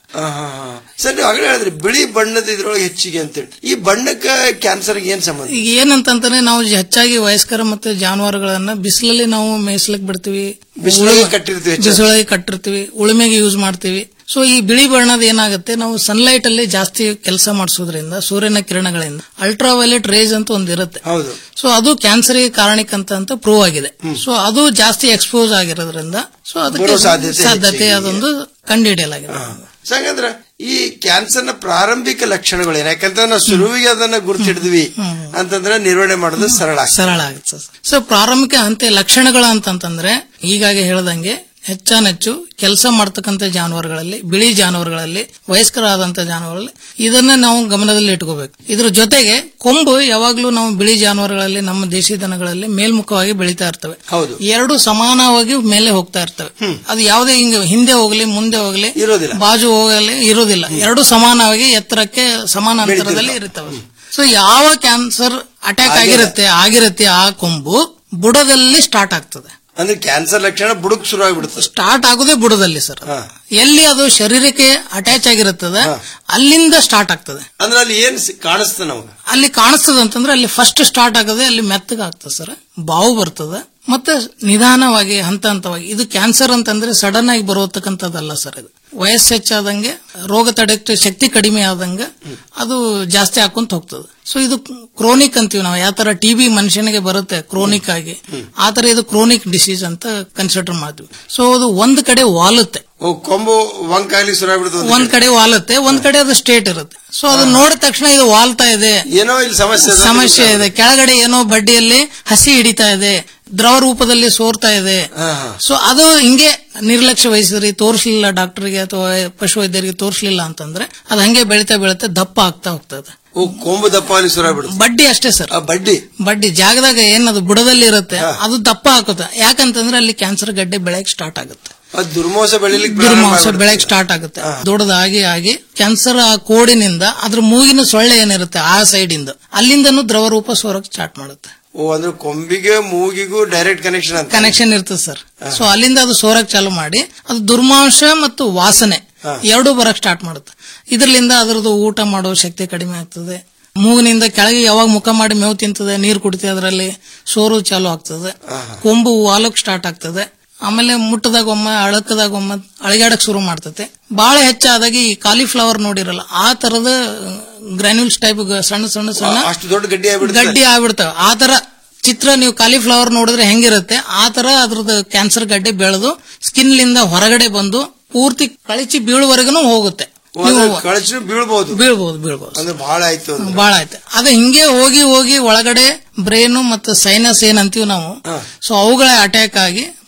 ಸರ್ ನೀವು ಆಗಲೇ ಹೇಳಿದ್ರಿ ಬಿಳಿ ಬಣ್ಣದ ಇದ್ರೊಳಗೆ ಹೆಚ್ಚಿಗೆ ಅಂತೇಳಿ ಈ ಬಣ್ಣಕ್ಕ ಕ್ಯಾನ್ಸರ್ ಏನ್ ಸಂಬಂಧ
ಈಗ ಏನಂತಂದ್ರೆ ನಾವು ಹೆಚ್ಚಾಗಿ ವಯಸ್ಕರ ಮತ್ತು ಜಾನುವಾರುಗಳನ್ನ ಬಿಸಿಲಲ್ಲಿ ನಾವು ಮೇಯಿಸ್ಲಿಕ್ ಬಿಡ್ತೀವಿ
ಬಿಸಿಲಲ್ಲಿ ಕಟ್ಟಿರ್ತೀವಿ ಹೆಚ್ಚಾಗಿ.
ಬಿಸಿಲಲ್ಲಿ ಕಟ್ಟಿರ್ತೀವಿ ಉಳುಮೆಗೆ ಯೂಸ್ ಮಾಡ್ತೀವಿ ಸೊ ಈ ಬಿಳಿ ಬಣ್ಣದ ಏನಾಗುತ್ತೆ ನಾವು ಸನ್ಲೈಟ್ ಅಲ್ಲಿ ಜಾಸ್ತಿ ಕೆಲಸ ಮಾಡಿಸೋದ್ರಿಂದ ಸೂರ್ಯನ ಕಿರಣಗಳಿಂದ ಅಲ್ಟ್ರಾ ವೈಲೆಟ್ ರೇಸ್ ಅಂತ ಒಂದು ಇರುತ್ತೆ
ಹೌದು
ಸೊ ಅದು ಕ್ಯಾನ್ಸರ್ಗೆ ಕಾರಣಿಕಂತ ಅಂತ ಪ್ರೂವ್ ಆಗಿದೆ ಸೊ ಅದು ಜಾಸ್ತಿ ಎಕ್ಸ್ಪೋಸ್ ಆಗಿರೋದ್ರಿಂದ ಸೊ ಅದಕ್ಕೆ
ಬರೋ ಸಾಧ್ಯತೆ
ಸಾಧ್ಯತೆ
ಹೆಚ್ಚಿಗೆ.
ಅದೊಂದು ಕಂಡುಹಿಡಿಯಲಾಗಿದೆ
ಸೊ ಹಂಗಂದ್ರ ಈ ಕ್ಯಾನ್ಸರ್ ನ ಪ್ರಾರಂಭಿಕ ಲಕ್ಷಣಗಳು ಏನು ಯಾಕಂದ್ರೆ ನಾವು ಶುರುವಿಗೆ ಅದನ್ನ ಗುರುತಿಡಿದ್ವಿ ಅಂತಂದ್ರೆ ನಿರ್ವಹಣೆ ಮಾಡೋದು ಸರಳ ಆಗ್ತದೆ.
ಸರಳ ಆಗುತ್ತೆ ಸರ್ ಸೊ ಪ್ರಾರಂಭಿಕ ಹಂತ ಲಕ್ಷಣಗಳು ಅಂತಂತಂದ್ರೆ ಈಗಾಗ ಹೇಳ್ದಂಗೆ ಹೆಚ್ಚಾನೆಚ್ಚು ಕೆಲಸ ಮಾಡ್ತಕ್ಕಂಥ ಜಾನುವಾರುಗಳಲ್ಲಿ ಬಿಳಿ ಜಾನುವಾರುಗಳಲ್ಲಿ ವಯಸ್ಕರಾದಂತ ಜಾನುವಾರುಗಳಲ್ಲಿ ಇದನ್ನ ನಾವು ಗಮನದಲ್ಲಿ ಇಟ್ಕೋಬೇಕು ಇದ್ರ ಜೊತೆಗೆ ಕೊಂಬು ಯಾವಾಗ್ಲೂ ನಾವು ಬಿಳಿ ಜಾನುವಾರುಗಳಲ್ಲಿ ನಮ್ಮ ದೇಶಿ ದನಗಳಲ್ಲಿ ಮೇಲ್ಮುಖವಾಗಿ ಬೆಳೀತಾ ಇರ್ತವೆ
ಹೌದು
ಎರಡು ಸಮಾನವಾಗಿ ಮೇಲೆ ಹೋಗ್ತಾ ಇರ್ತವೆ ಅದು ಯಾವುದೇ ಹಿಂಗೆ ಹಿಂದೆ ಹೋಗ್ಲಿ ಮುಂದೆ ಹೋಗ್ಲಿ
ಇರೋದಿಲ್ಲ.
ಬಾಜು ಹೋಗಲಿ ಇರೋದಿಲ್ಲ ಎರಡು ಸಮಾನವಾಗಿ ಎತ್ತರಕ್ಕೆ ಸಮಾನ ಅಂತರದಲ್ಲಿ ಇರುತ್ತವೆ ಸೊ ಯಾವ ಕ್ಯಾನ್ಸರ್ ಅಟ್ಯಾಕ್ ಆಗಿರುತ್ತೆ ಆಗಿರುತ್ತೆ ಆ ಕೊಂಬು ಬುಡದಲ್ಲಿ ಸ್ಟಾರ್ಟ್ ಆಗ್ತದೆ
ಅಂದ್ರೆ ಕ್ಯಾನ್ಸರ್ ಲಕ್ಷಣ ಬುಡಕ್ ಶುರು ಆಗ್ಬಿಡುತ್ತೆ
ಸ್ಟಾರ್ಟ್ ಆಗುದೇ ಬುಡದಲ್ಲಿ ಸರ್ ಎಲ್ಲಿ ಅದು ಶರೀರಕ್ಕೆ ಅಟ್ಯಾಚ್ ಆಗಿರುತ್ತದೆ ಅಲ್ಲಿಂದ ಸ್ಟಾರ್ಟ್ ಆಗ್ತದೆ
ಅಂದ್ರೆ ಅಲ್ಲಿ ಏನ್ ಸಿ- ಕಾಣಿಸ್ತದೆ ನಮ್ಗೆ
ಅಲ್ಲಿ ಕಾಣಿಸ್ತದೆ ಅಂತಂದ್ರೆ ಅಲ್ಲಿ ಫಸ್ಟ್ ಸ್ಟಾರ್ಟ್ ಆಗದೆ ಅಲ್ಲಿ ಮೆತ್ತಗೆ ಆಗ್ತದೆ ಸರ್ ಬಾವು ಬರ್ತದೆ ಮತ್ತೆ ನಿಧಾನವಾಗಿ ಹಂತ ಹಂತವಾಗಿ ಇದು ಕ್ಯಾನ್ಸರ್ ಅಂತಂದ್ರೆ ಸಡನ್ ಆಗಿ ಬರೋತಕ್ಕಂಥದ್ದಲ್ಲ ಸರ್ ಇದು ವಯಸ್ಸು ಹೆಚ್ಚಾದಂಗೆ ರೋಗ ತಡೆಯುವ ಶಕ್ತಿ ಕಡಿಮೆ ಆದಂಗೆ ಅದು ಜಾಸ್ತಿ ಹಾಕೊಂತ ಹೋಗ್ತದೆ ಸೊ ಇದು ಕ್ರೋನಿಕ್ ಅಂತೀವಿ ನಾವು ಯಾವ ತರ ಟಿಬಿ ಮನುಷ್ಯನಿಗೆ ಬರುತ್ತೆ ಕ್ರೋನಿಕ್ ಆಗಿ ಆ ತರ ಇದು ಕ್ರೋನಿಕ್ ಡಿಸೀಸ್ ಅಂತ ಕನ್ಸಿಡರ್ ಮಾಡ್ತೀವಿ ಸೊ ಅದು ಒಂದ್ ಕಡೆ ವಾಲುತ್ತೆ
ಓ, ಕೊಂಬು ವಂಕಾಗ್ಲಿ ಶುರು ಆಗ್ಬಿಡುತ್ತೆ
ಒಂದ್ ಕಡೆ ವಾಲುತ್ತೆ ಒಂದ್ ಕಡೆ ಅದು ಸ್ಟೇಟ್ ಇರುತ್ತೆ ಸೊ ಅದು ನೋಡಿದ ತಕ್ಷಣ ಇದು ವಾಲ್ತಾ ಇದೆ
ಏನೋ ಇಲ್ಲಿ ಸಮಸ್ಯೆ ಇದೆ.
ಸಮಸ್ಯೆ ಇದೆ ಕೆಳಗಡೆ ಏನೋ ಬಡ್ಡಿಯಲ್ಲಿ ಹಸಿ ಹಿಡಿತಾ ಇದೆ ದ್ರವ ರೂಪದಲ್ಲಿ ಸೋರ್ತಾ ಇದೆ ಸೊ ಅದು ಹಿಂಗೆ ನಿರ್ಲಕ್ಷ್ಯ ವಹಿಸಿದ್ರಿ ತೋರಿಸಲಿಲ್ಲ ಡಾಕ್ಟರ್ಗೆ ಅಥವಾ ಪಶುವೈದ್ಯರಿಗೆ ತೋರಿಸಲಿಲ್ಲ ಅಂತಂದ್ರೆ ಅದು ಹಂಗೆ ಬೆಳಿತಾ ಬೆಳಿತಾ ದಪ್ಪ ಆಗ್ತಾ ಹೋಗ್ತದೆ
ಓ ಕೊಂಬು ದಪ್ಪ ಅಲ್ಲಿ ಶುರು ಆಗ್ಬಿಡುತ್ತೆ
ಬಡ್ಡಿ ಅಷ್ಟೇ ಸರ್
ಬಡ್ಡಿ
ಬಡ್ಡಿ ಜಾಗದಾಗ ಏನದು ಬುಡದಲ್ಲಿ ಇರುತ್ತೆ ಅದು ದಪ್ಪ ಹಾಕುತ್ತೆ ಯಾಕಂತಂದ್ರೆ ಅಲ್ಲಿ ಕ್ಯಾನ್ಸರ್ ಗಡ್ಡೆ ಬೆಳೆಯಕ್ ಸ್ಟಾರ್ಟ್ ಆಗುತ್ತೆ
ಅದು ದುರ್ಮೋಸ ಬೆಳಿಲಿಕ್ಕೆ ಪ್ರಾರಂಭ
ದುರ್ಮಾಂಸ
ಆಗ್ಬಿಡುತ್ತೆ.
ಬೆಳೆಯಕ್ ಸ್ಟಾರ್ಟ್ ಆಗುತ್ತೆ ದೊಡ್ಡದಾಗಿ ಆಗಿ ಕ್ಯಾನ್ಸರ್ ಆ ಕೋಡಿನಿಂದ ಅದ್ರ ಮೂಗಿನ ಸೊಳ್ಳೆ ಏನಿರುತ್ತೆ ಆ ಸೈಡ್ ಇಂದ ಅಲ್ಲಿಂದನೂ ದ್ರವ ರೂಪ ಸೋರಕ್ ಸ್ಟಾರ್ಟ್ ಮಾಡುತ್ತೆ
ಓ ಅಂದ್ರೆ ಕೊಂಬಿಗೆ ಮೂಗಿಗೂ ಡೈರೆಕ್ಟ್ ಕನೆಕ್ಷನ್ ಅಂತ
ಕನೆಕ್ಷನ್ ಇರ್ತದೆ ಸರ್ ಸೊ ಅಲ್ಲಿಂದ ಅದು ಸೋರಕ್ ಚಾಲು ಮಾಡಿ ಅದು ದುರ್ಮಾಂಸ ಮತ್ತು ವಾಸನೆ ಎರಡೂ ಬರಕ್ ಸ್ಟಾರ್ಟ್ ಮಾಡುತ್ತೆ ಇದರಿಂದ ಅದರದ್ದು ಊಟ ಮಾಡೋ ಶಕ್ತಿ ಕಡಿಮೆ ಆಗ್ತದೆ ಮೂಗಿನಿಂದ ಕೆಳಗೆ ಯಾವಾಗ ಮುಖ ಮಾಡಿ ಮೇವು ತಿಂತದೆ ನೀರು ಕುಡಿತದೆ ಅದರಲ್ಲಿ ಸೋರು ಚಾಲು ಆಗ್ತದೆ ಕೊಂಬು ವಾಲಕ್ ಸ್ಟಾರ್ಟ್ ಆಗ್ತದೆ ಆಮೇಲೆ ಮುಟ್ಟದಾಗ ಒಮ್ಮೆ ಅಳಕದಾಗ ಒಮ್ಮೆ ಅಳಿಗಾಡಕ್ ಶುರು ಮಾಡ್ತತೆ ಬಹಳ ಹೆಚ್ಚಾದಾಗ ಈ ಕಾಲಿಫ್ಲವರ್ ನೋಡಿರಲ್ಲ ಆ ತರದ ಗ್ರಾನ್ಯೂಲ್ಸ್ ಟೈಪ್ ಸಣ್ಣ ಸಣ್ಣ ಸಣ್ಣ
ಅಷ್ಟು ದೊಡ್ಡ ಗಡ್ಡಿ ಆಗ್ಬಿಡುತ್ತೆ
ಗಡ್ಡಿ ಆಗ್ಬಿಡ್ತಾವ ಆ ತರ ಚಿತ್ರ ನೀವು ಕಾಲಿಫ್ಲವರ್ ನೋಡಿದ್ರೆ ಹೆಂಗಿರುತ್ತೆ ಆ ತರ ಅದ್ರದ್ದು ಕ್ಯಾನ್ಸರ್ ಗಡ್ಡೆ ಬೆಳೆದು ಸ್ಕಿನ್ ಲಿಂದ ಹೊರಗಡೆ ಬಂದು ಪೂರ್ತಿ ಕಳಚಿ ಬೀಳುವರೆಗೂ ಹೋಗುತ್ತೆ
ಓ, ಅಂದ್ರೆ
ನೀವು
ಕಳಚಿ ಬೀಳ್ಬಹುದು
ಬೀಳ್ಬಹುದು ಬೀಳ್ಬಹುದು
ಅಂದ್ರೆ ಬಹಳ ಆಯ್ತು ಅಂದ್ರೆ.
ಬಹಳ ಆಯ್ತು ಅದು ಹಿಂಗೆ ಹೋಗಿ ಹೋಗಿ ಒಳಗಡೆ ಬ್ರೈನ್ ಮತ್ತು ಸೈನಸ್ ಏನ್ ಅಂತೀವಿ ನಾವು ಸೊ ಅವುಗಳ ಅಟ್ಯಾಕ್ ಆಗಿ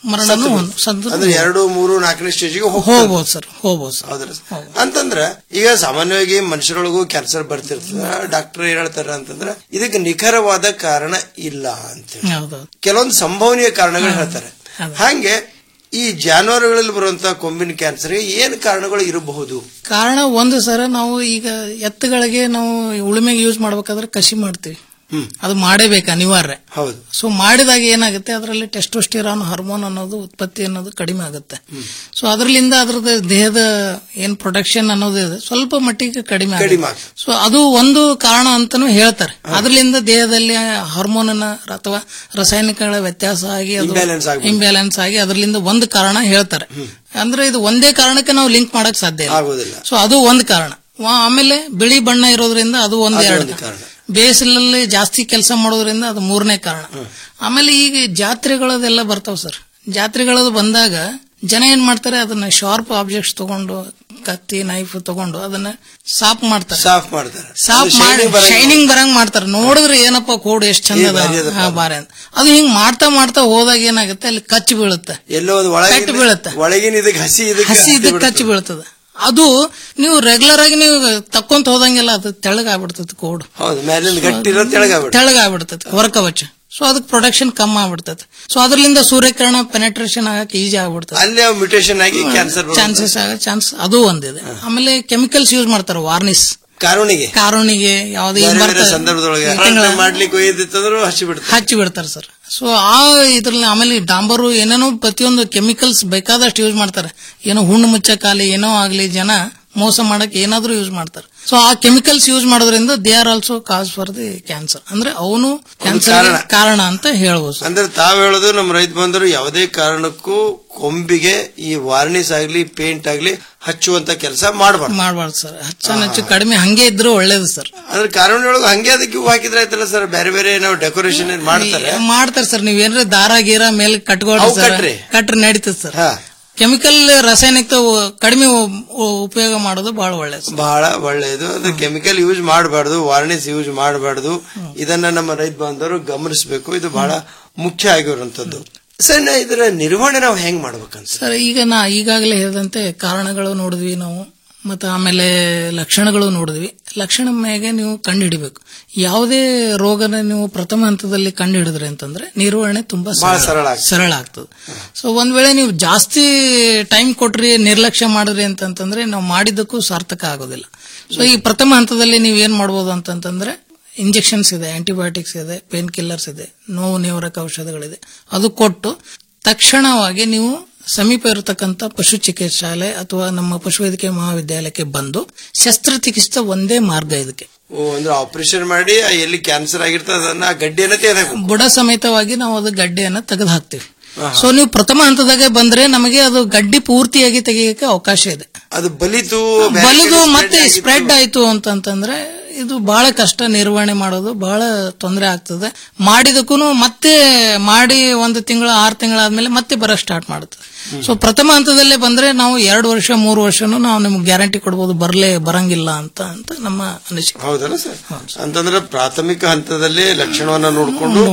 ಮರಣನೂ ಒಂದು ಸತ್ತು
ಅಂದ್ರೆ ಎರಡು ಮೂರು ನಾಲ್ಕನೇ ಸ್ಟೇಜ್ಗೆ
ಹೋಗ್ಬೋದು ಸರ್ ಹೋಗ್ಬೋದು ಸರ್
ಹೌದ್ರ ಅಂತಂದ್ರ ಈಗ ಸಾಮಾನ್ಯವಾಗಿ ಮನುಷ್ಯರೊಳಗೂ ಕ್ಯಾನ್ಸರ್ ಬರ್ತಿರ್ತದ ಡಾಕ್ಟರ್ ಏನ್ ಹೇಳ್ತಾರ ಅಂತಂದ್ರ ಇದಕ್ಕೆ ನಿಖರವಾದ ಕಾರಣ ಇಲ್ಲ ಅಂತ
ಹೌದೌದು
ಕೆಲವೊಂದು ಸಂಭವನೀಯ ಕಾರಣಗಳು ಹೇಳ್ತಾರೆ ಹಾಗೆ ಈ ಜಾನುವಾರುಗಳಲ್ಲಿ ಬರುವಂತಹ ಕೊಂಬಿನ ಕ್ಯಾನ್ಸರ್ ಏನ್ ಕಾರಣಗಳು ಇರಬಹುದು
ಕಾರಣ ಒಂದು ಸರ ನಾವು ಈಗ ಎತ್ತುಗಳಿಗೆ ನಾವು ಉಳುಮೆಗೆ ಯೂಸ್ ಮಾಡ್ಬೇಕಾದ್ರೆ ಕಸಿ ಮಾಡ್ತೀವಿ ಅದು ಮಾಡಬೇಕು ಅನಿವಾರ್ಯ
ಹೌದು
ಸೊ ಮಾಡಿದಾಗ ಏನಾಗುತ್ತೆ ಅದರಲ್ಲಿ ಟೆಸ್ಟೋಸ್ಟಿರಾನ್ ಹಾರ್ಮೋನ್ ಅನ್ನೋದು ಉತ್ಪತ್ತಿ ಅನ್ನೋದು ಕಡಿಮೆ ಆಗುತ್ತೆ ಸೊ ಅದರಿಂದ ಅದ್ರದ್ದು ದೇಹದ ಏನ್ ಪ್ರೊಡಕ್ಷನ್ ಅನ್ನೋದು ಇದೆ ಸ್ವಲ್ಪ ಮಟ್ಟಿಗೆ ಕಡಿಮೆ
ಕಡಿಮೆ
ಆಗುತ್ತೆ ಸೊ ಅದು ಒಂದು ಕಾರಣ ಅಂತಾನು ಹೇಳ್ತಾರೆ ಅದರಿಂದ ದೇಹದಲ್ಲಿ ಹಾರ್ಮೋನಿನ ಅಥವಾ ರಾಸಾಯನಿಕಗಳ ವ್ಯತ್ಯಾಸ ಆಗಿ ಅದು
Imbalance ಆಗ್ಬೋದು.
ಇಂಬ್ಯಾಲೆನ್ಸ್ ಆಗಿ ಅದರಿಂದ ಒಂದು ಕಾರಣ ಹೇಳ್ತಾರೆ ಅಂದ್ರೆ ಇದು ಒಂದೇ ಕಾರಣಕ್ಕೆ ನಾವು ಲಿಂಕ್ ಮಾಡಕ್ ಸಾಧ್ಯ ಇಲ್ಲ
ಆಗೋದಿಲ್ಲ
ಸೊ ಅದು ಒಂದು ಕಾರಣ ವಾ- ಆಮೇಲೆ ಬಿಳಿ ಬಣ್ಣ ಇರೋದ್ರಿಂದ ಅದು ಒಂದು
ಅದು
ಎರಡು
ಒಂದು ಕಾರಣ.
ಬೇಸಿಲಲ್ಲಿ ಜಾಸ್ತಿ ಕೆಲಸ ಮಾಡೋದ್ರಿಂದ ಅದು ಮೂರನೇ ಕಾರಣ ಆಮೇಲೆ ಈಗ ಜಾತ್ರೆಗಳದೆಲ್ಲ ಬರ್ತಾವ ಸರ್ ಜಾತ್ರೆಗಳದು ಬಂದಾಗ ಜನ ಏನ್ ಮಾಡ್ತಾರೆ ಅದನ್ನ ಶಾರ್ಪ್ ಆಬ್ಜೆಕ್ಟ್ಸ್ ತಗೊಂಡು ಕತ್ತಿ ನೈಫ್ ತಗೊಂಡು ಅದನ್ನ ಸಾಫ್ ಮಾಡ್ತಾರೆ
ಸಾಫ್ ಮಾಡ್ತಾರೆ
ಸಾಫ್
ಅದು
ಮಾಡಿ
shining ಬರಂಗಿಲ್ಲ.
ಶೈನಿಂಗ್ ಬರಂಗ್ ಮಾಡ್ತಾರೆ ನೋಡಿದ್ರೆ ಏನಪ್ಪ ಕೋಡ್ ಎಷ್ಟು ಚಂದ
ಏ,
ಅದ
ಭಾರಿ ಅದಪ್ಪ.
ಹಾ, ಬಾರಿ ಅಂತ ಅದು ಹಿಂಗ್ ಮಾಡ್ತಾ ಮಾಡ್ತಾ ಹೋದಾಗ ಏನಾಗುತ್ತೆ ಅಲ್ಲಿ ಕಚ್ಚಿ ಬೀಳುತ್ತೆ
ಎಲ್ಲೋ ಒಂದು
ಕಟ್ಟಿ ಬೀಳುತ್ತೆ.
ಒಳಗಿನ ಒಳಗಿನ ಇದಕ್ಕೆ ಹಸಿ ಇದಕ್ಕೆ
ಹಸಿ ಇದಕ್ಕೆ ಕಚ್ಚಿ ಬೀಳ್ತದೆ ಅದು ನೀವು ರೆಗ್ಯುಲರ್ ಆಗಿ ನೀವು ತಕ್ಕೊಂತ ಹೋದಂಗೆಲ್ಲ ಅದು ತೆಳಗಾಗ್ಬಿಡ್ತದೆ ಕೋಡ್
ಹೌದು ಮೇಲಿಂದ ಗಟ್ಟಿ ಇರೋ ತೆಳಗಾಗ್ಬಿಡುತ್ತೆ.
ತೆಳಗಾಗ್ಬಿಡ್ತದೆ ಹೊರಕವಚ ಸೊ ಅದಕ್ಕೆ ಪ್ರೊಡಕ್ಷನ್ ಕಮ್ಮಿ ಆಗ್ಬಿಡ್ತದೆ ಸೊ ಅದರಿಂದ ಸೂರ್ಯಕಿರಣ ಪೆನೆಟ್ರೇಷನ್ ಆಗಕ್ಕೆ ಈಜಿ ಆಗ್ಬಿಡ್ತದೆ
ಅಲ್ಲಿ ಮ್ಯೂಟೇಷನ್ ಆಗಿ ಕ್ಯಾನ್ಸರ್
ಚಾನ್ಸಸ್ ಆಗ ಚಾನ್ಸ್ ಅದು ಒಂದಿದೆ ಆಮೇಲೆ ಕೆಮಿಕಲ್ಸ್ ಯೂಸ್ ಮಾಡ್ತಾರೆ ವಾರ್ನಿಸ್
ಕಾರುಣಿಗೆ
ಕಾರುಣಿಗೆ ಯಾವ್ದೇ
ಬೇರೆ ಬೇರೆ
ಬರ್ತದೆ.
ಸಂದರ್ಭದೊಳಗೆ
ಈ ತಿಂಗಳ
ಮಾಡ್ಲಿಕ್ಕೆ ಒಯ್ದಿತ್ತಂದ್ರು ಹಚ್ಚಿ ಬಿಡ್ತಾರೆ
ಹಚ್ಚಿ ಬಿಡ್ತಾರೆ ಸರ್ ಸೊ ಆ ಇದ್ರಲ್ಲಿ ಆಮೇಲೆ ಈ ಡಾಂಬರು ಏನೇನೋ ಪ್ರತಿಯೊಂದು ಕೆಮಿಕಲ್ಸ್ ಬೇಕಾದಷ್ಟು ಯೂಸ್ ಮಾಡ್ತಾರೆ ಏನೋ ಹುಣ್ಣು ಮುಚ್ಚಕ್ಕಾಲಿ ಏನೋ ಆಗ್ಲಿ ಜನ ಮೋಸ ಮಾಡಕ್ ಏನಾದ್ರೂ ಯೂಸ್ ಮಾಡ್ತಾರೆ ಸೊ ಆ ಕೆಮಿಕಲ್ಸ್ ಯೂಸ್ ಮಾಡೋದ್ರಿಂದ they are also cause for the cancer ಅಂದ್ರೆ ಅವನು ಕ್ಯಾನ್ಸರ್
ಕಾರಣ.
ಕಾರಣ ಅಂತ ಹೇಳ್ಬೋದು ಸರ್
ಅಂದ್ರೆ ತಾವ್ ಹೇಳೋದು ನಮ್ಮ ರೈತ ಬಂದರು ಯಾವುದೇ ಕಾರಣಕ್ಕೂ ಕೊಂಬಿಗೆ ಈ ವಾರ್ನಿಸ್ ಆಗ್ಲಿ ಪೇಂಟ್ ಆಗ್ಲಿ ಹಚ್ಚುವಂತ ಕೆಲಸ ಮಾಡಬಾರ್ದು
ಮಾಡ್ಬಾರ್ದು ಸರ್ ಹಚ್ಚ ಹೆಚ್ಚು ಕಡಿಮೆ ಹಂಗೆ ಇದ್ರೆ ಒಳ್ಳೇದು ಸರ್
ಅದ್ರ ಕಾರಣ ಒಳಗೆ ಹಂಗೆ ಅದಕ್ಕೆ ಹೂ ಹಾಕಿದ್ರೆ ಆಯ್ತಲ್ಲ ಸರ್ ಬೇರೆ ಬೇರೆ ನಾವು ಡೆಕೋರೇಷನ್ ಮಾಡ್ತಾರೆ
ಮಾಡ್ತಾರೆ ಸರ್ ನೀವ್ ಏನ್ರ ದಾರ ಗೀರ ಮೇಲೆ ಕಟ್ಕೊಳ್ರಿ
ಅವು
ಸರ್
ಕಟ್ರಿ.
ಕಟ್ರಿ ನಡೀತದೆ ಸರ್ ಕೆಮಿಕಲ್ ರಾಸಾಯನಿಕ ಕಡಿಮೆ ಉ- ಉ- ಉಪಯೋಗ ಮಾಡೋದು ಬಹಳ ಒಳ್ಳೇದು ಸರ್.
ಬಹಳ ಒಳ್ಳೆಯದು ಅದು ಕೆಮಿಕಲ್ ಯೂಸ್ ಮಾಡಬಾರ್ದು ವಾರ್ನಿಸ್ ಯೂಸ್ ಮಾಡಬಾರ್ದು ಇದನ್ನ ನಮ್ಮ ರೈತ ಬಾಂಧವರು ಗಮನಿಸಬೇಕು ಇದು ಬಹಳ ಮುಖ್ಯ ಆಗಿರುವಂತದ್ದು ಸರ್ ನಾ ಇದರ ನಿರ್ವಹಣೆ ನಾವು ಹೆಂಗ್ ಮಾಡ್ಬೇಕಂತ
ಸರ್ ಈಗ ನಾ ಈಗಾಗಲೇ ಹೇಳಿದಂತೆ ಕಾರಣಗಳು ನೋಡಿದ್ವಿ ನಾವು ಮತ್ತೆ ಆಮೇಲೆ ಲಕ್ಷಣಗಳು ನೋಡಿದ್ವಿ ಲಕ್ಷಣ ಮೇಲೆ ನೀವು ಕಂಡುಹಿಡಿಬೇಕು ಯಾವುದೇ ರೋಗನ ನೀವು ಪ್ರಥಮ ಹಂತದಲ್ಲಿ ಕಂಡುಹಿಡಿದ್ರಿ ಅಂತಂದ್ರೆ ನಿರ್ವಹಣೆ ತುಂಬಾ
ಬಹಳ ಸರಳ ಆಗ್ತದೆ.
ಸರಳ ಆಗ್ತದೆ ಸೊ ಒಂದ್ ವೇಳೆ ನೀವು ಜಾಸ್ತಿ ಟೈಮ್ ಕೊಟ್ರಿ ನಿರ್ಲಕ್ಷ್ಯ ಮಾಡಿದ್ರಿ ಅಂತಂತಂದ್ರೆ ನಾವು ಮಾಡಿದ್ದಕ್ಕೂ ಸಾರ್ಥಕ ಆಗೋದಿಲ್ಲ ಸೊ ಈ ಪ್ರಥಮ ಹಂತದಲ್ಲಿ ನೀವು ಏನ್ ಮಾಡ್ಬೋದು ಅಂತಂತಂದ್ರೆ ಇಂಜೆಕ್ಷನ್ಸ್ ಇದೆ ಆಂಟಿಬಯೋಟಿಕ್ಸ್ ಇದೆ ಪೇನ್ ಕಿಲ್ಲರ್ಸ್ ಇದೆ ನೋವು ನಿವಾರಕ ಔಷಧಗಳಿದೆ ಅದು ಕೊಟ್ಟು ತಕ್ಷಣವಾಗಿ ನೀವು ಸಮೀಪ ಇರತಕ್ಕಂತ ಪಶು ಚಿಕಿತ್ಸಾಲಯ ಅಥವಾ ನಮ್ಮ ಪಶುವೈದ್ಯಕೀಯ ಮಹಾವಿದ್ಯಾಲಯಕ್ಕೆ ಬಂದು ಶಸ್ತ್ರಚಿಕಿತ್ಸೆ ಒಂದೇ ಮಾರ್ಗ ಇದಕ್ಕೆ
ಓ ಅಂದ್ರೆ ಆಪರೇಷನ್ ಮಾಡಿ ಆ ಎಲ್ಲಿ ಕ್ಯಾನ್ಸರ್ ಆಗಿರ್ತದೆ ಅದನ್ನ ಆ ಗಡ್ಡಿಯನ್ನ ತೆಗೆದು
ಬುಡ ಸಮೇತವಾಗಿ ನಾವು ಅದು ಗಡ್ಡೆಯನ್ನ ತೆಗೆದು ಹಾಕ್ತಿವಿ ಸೊ ನೀವು ಪ್ರಥಮ ಹಂತದಾಗ ಬಂದ್ರೆ ನಮಗೆ ಅದು ಗಡ್ಡಿ ಪೂರ್ತಿಯಾಗಿ ತೆಗೆಯಕ್ಕೆ ಅವಕಾಶ ಇದೆ
ಅದು ಬಲಿತು
ಬಲಿದು ಮತ್ತೆ ಸ್ಪ್ರೆಡ್ ಆಯ್ತು ಅಂತಂತಂದ್ರೆ ಇದು ಬಹಳ ಕಷ್ಟ ನಿರ್ವಹಣೆ ಮಾಡೋದು ಬಹಳ ತೊಂದರೆ ಆಗ್ತದೆ ಮಾಡಿದಕ್ಕೂ ಮತ್ತೆ ಮಾಡಿ ಒಂದು ತಿಂಗಳು ಆರು ತಿಂಗಳಾದ್ಮೇಲೆ ಮತ್ತೆ ಬರಕ್ ಸ್ಟಾರ್ಟ್ ಮಾಡುತ್ತೆ ಸೊ ಪ್ರಥಮ ಹಂತದಲ್ಲೇ ಬಂದ್ರೆ ನಾವು ಎರಡು ವರ್ಷ ಮೂರು ವರ್ಷನೂ ನಾವು ನಿಮ್ಗೆ ಗ್ಯಾರಂಟಿ ಕೊಡ್ಬೋದು ಬರ್ಲೇ ಬರಂಗಿಲ್ಲ ಅಂತ ಅಂತ ನಮ್ಮ ಅನಿಸಿಕೆ
ಹೌದಲ್ಲ ಸರ್ ಅಂತಂದ್ರೆ ಪ್ರಾಥಮಿಕ ಹಂತದಲ್ಲಿ ಲಕ್ಷಣವನ್ನ ನೋಡಿಕೊಂಡು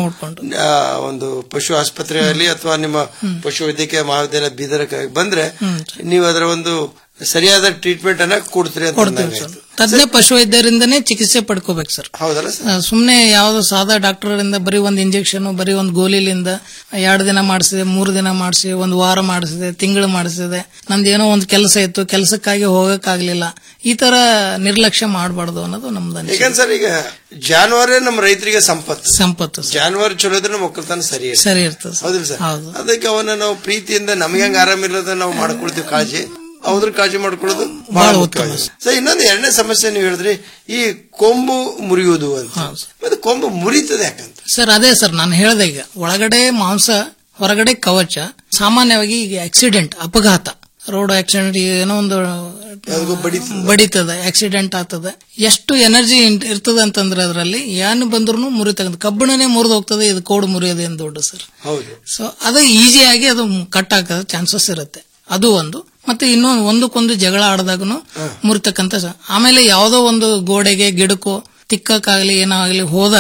ಒಂದು ಪಶು ಆಸ್ಪತ್ರೆಯಲ್ಲಿ ಅಥವಾ ನಿಮ್ಮ ಪಶು ವೈದ್ಯಕೀಯ ಮಹಾವಿದ್ಯಾಲಯ ಬೀದರಕ್ಕೆ ಬಂದ್ರೆ ನೀವು ಅದರ ಒಂದು ಸರಿಯಾದ ಟ್ರೀಟ್ಮೆಂಟ್ ಅನ್ನ ಕೊಡ್ತೀರಿ ಅಂತ
ಕೊಡ್ತೀವಿ
ಅಂದಂಗೆ
ಸರ್
ಆಯ್ತು.
ತಜ್ಞ ಪಶುವೈದ್ಯರಿಂದನೇ ಚಿಕಿತ್ಸೆ ಪಡ್ಕೋಬೇಕು ಸರ್
ಹೌದಲ್ಲ ಸರ್
ಆ, ಸುಮ್ನೆ ಯಾವ್ದೋ ಸಾದಾ ಡಾಕ್ಟರ್ ಇಂದ ಬರೀ ಒಂದ್ ಇಂಜೆಕ್ಷನ್ ಬರೀ ಒಂದ್ ಗೋಲಿಲಿಂದ ಎರಡು ದಿನ ಮಾಡಿಸಿದೆ ಮೂರು ದಿನ ಮಾಡಿಸಿ ಒಂದ್ ವಾರ ಮಾಡಿಸಿದೆ ತಿಂಗಳು ಮಾಡಿಸಿದೆ ನಂದೇನೋ ಒಂದ್ ಕೆಲಸ ಇತ್ತು ಕೆಲಸಕ್ಕಾಗಿ ಹೋಗಕ್ಕಾಗ್ಲಿಲ್ಲ ಈ ತರ ನಿರ್ಲಕ್ಷ್ಯ ಮಾಡಬಾರ್ದು ಅನ್ನೋದು ನಮ್ದು ಅನಿಸಿಕೆ.
ಯಾಕಂದ್ರೆ ಸರ್ ಈಗ ಜಾನುವಾರೇ ನಮ್ಮ ರೈತರಿಗೆ ಸಂಪತ್ತು
ಸಂಪತ್ತು
ಜಾನುವಾರು ಚಲೋ ಇದ್ರೆ ನಮ್ಮ ಒಕ್ಕಲ್ತನ ಸರಿ ಇರ್ತದೆ.
ಸರಿ ಇರ್ತದೆ ಸರ್.
ಹೌದಿಲ್ಲ ಸರ್
ಹೌದು.
ಅದಕ್ಕೆ ಅವನ್ನ ನಾವು ಪ್ರೀತಿಯಿಂದ ನಮಗೆ ಹೆಂಗ್ ಆರಾಮಿಲ್ಲದ ನಾವು ಮಾಡ್ಕೊಳ್ತೀವಿ ಕಾಳಜಿ ಅವ್ರ ಕಾಳಜಿ ಮಾಡ್ಕೊಳ್ಳೋದು
ಬಹಳ
ಬಹಳ
ಉತ್ತಮ
ಮುಖ್ಯ ಸರ್ ಇನ್ನೊಂದು ಎರಡನೇ ಸಮಸ್ಯೆ ನೀವು ಹೇಳಿದ್ರಿ ಈ ಕೊಂಬು ಮುರಿಯುವುದು ಅಂತ ಮತ್ತೆ ಕೊಂಬು ಮುರಿತದೆ ಯಾಕಂತ
ಸರ್ ಅದೇ ಸರ್ ನಾನು ಹೇಳ್ದೆ ಈಗ ಒಳಗಡೆ ಮಾಂಸ ಹೊರಗಡೆ ಕವಚ ಸಾಮಾನ್ಯವಾಗಿ ಈಗ ಆಕ್ಸಿಡೆಂಟ್ ಅಪಘಾತ ರೋಡ್ ಆಕ್ಸಿಡೆಂಟ್ ಏನೋ ಒಂದು ಬಡಿತದ ಆಕ್ಸಿಡೆಂಟ್ ಆಗ್ತದೆ ಎಷ್ಟು ಎನರ್ಜಿ ಇರ್ತದೆ ಅಂತಂದ್ರೆ ಅದರಲ್ಲಿ ಏನು ಬಂದ್ರು ಮುರಿತಕ್ಕಂಥ ಕಬ್ಬಿಣನೇ ಮುರಿದು ಹೋಗ್ತದೆ ಇದು ಕೋಡು ಮುರಿಯೋದು ಏನು ದೊಡ್ಡ ಸರ್
ಹೌದು
ಸೊ ಅದು ಈಸಿಯಾಗಿ ಅದು ಕಟ್ ಹಾಕೋ ಚಾನ್ಸಸ್ ಇರುತ್ತೆ ಅದು ಒಂದು ಮತ್ತೆ ಇನ್ನೊಂದು ಒಂದಕ್ಕೊಂದು ಜಗಳ ಆಡಿದಾಗನು ಮುರಿತಕ್ಕಂಥ ಸ- ಆಮೇಲೆ ಯಾವುದೋ ಒಂದು ಗೋಡೆಗೆ ಗಿಡಕ್ಕೋ ತಿಕ್ಕಕ್ಕಾಗ್ಲಿ ಏನೋ ಆಗ್ಲಿ ಹೋದಾಗ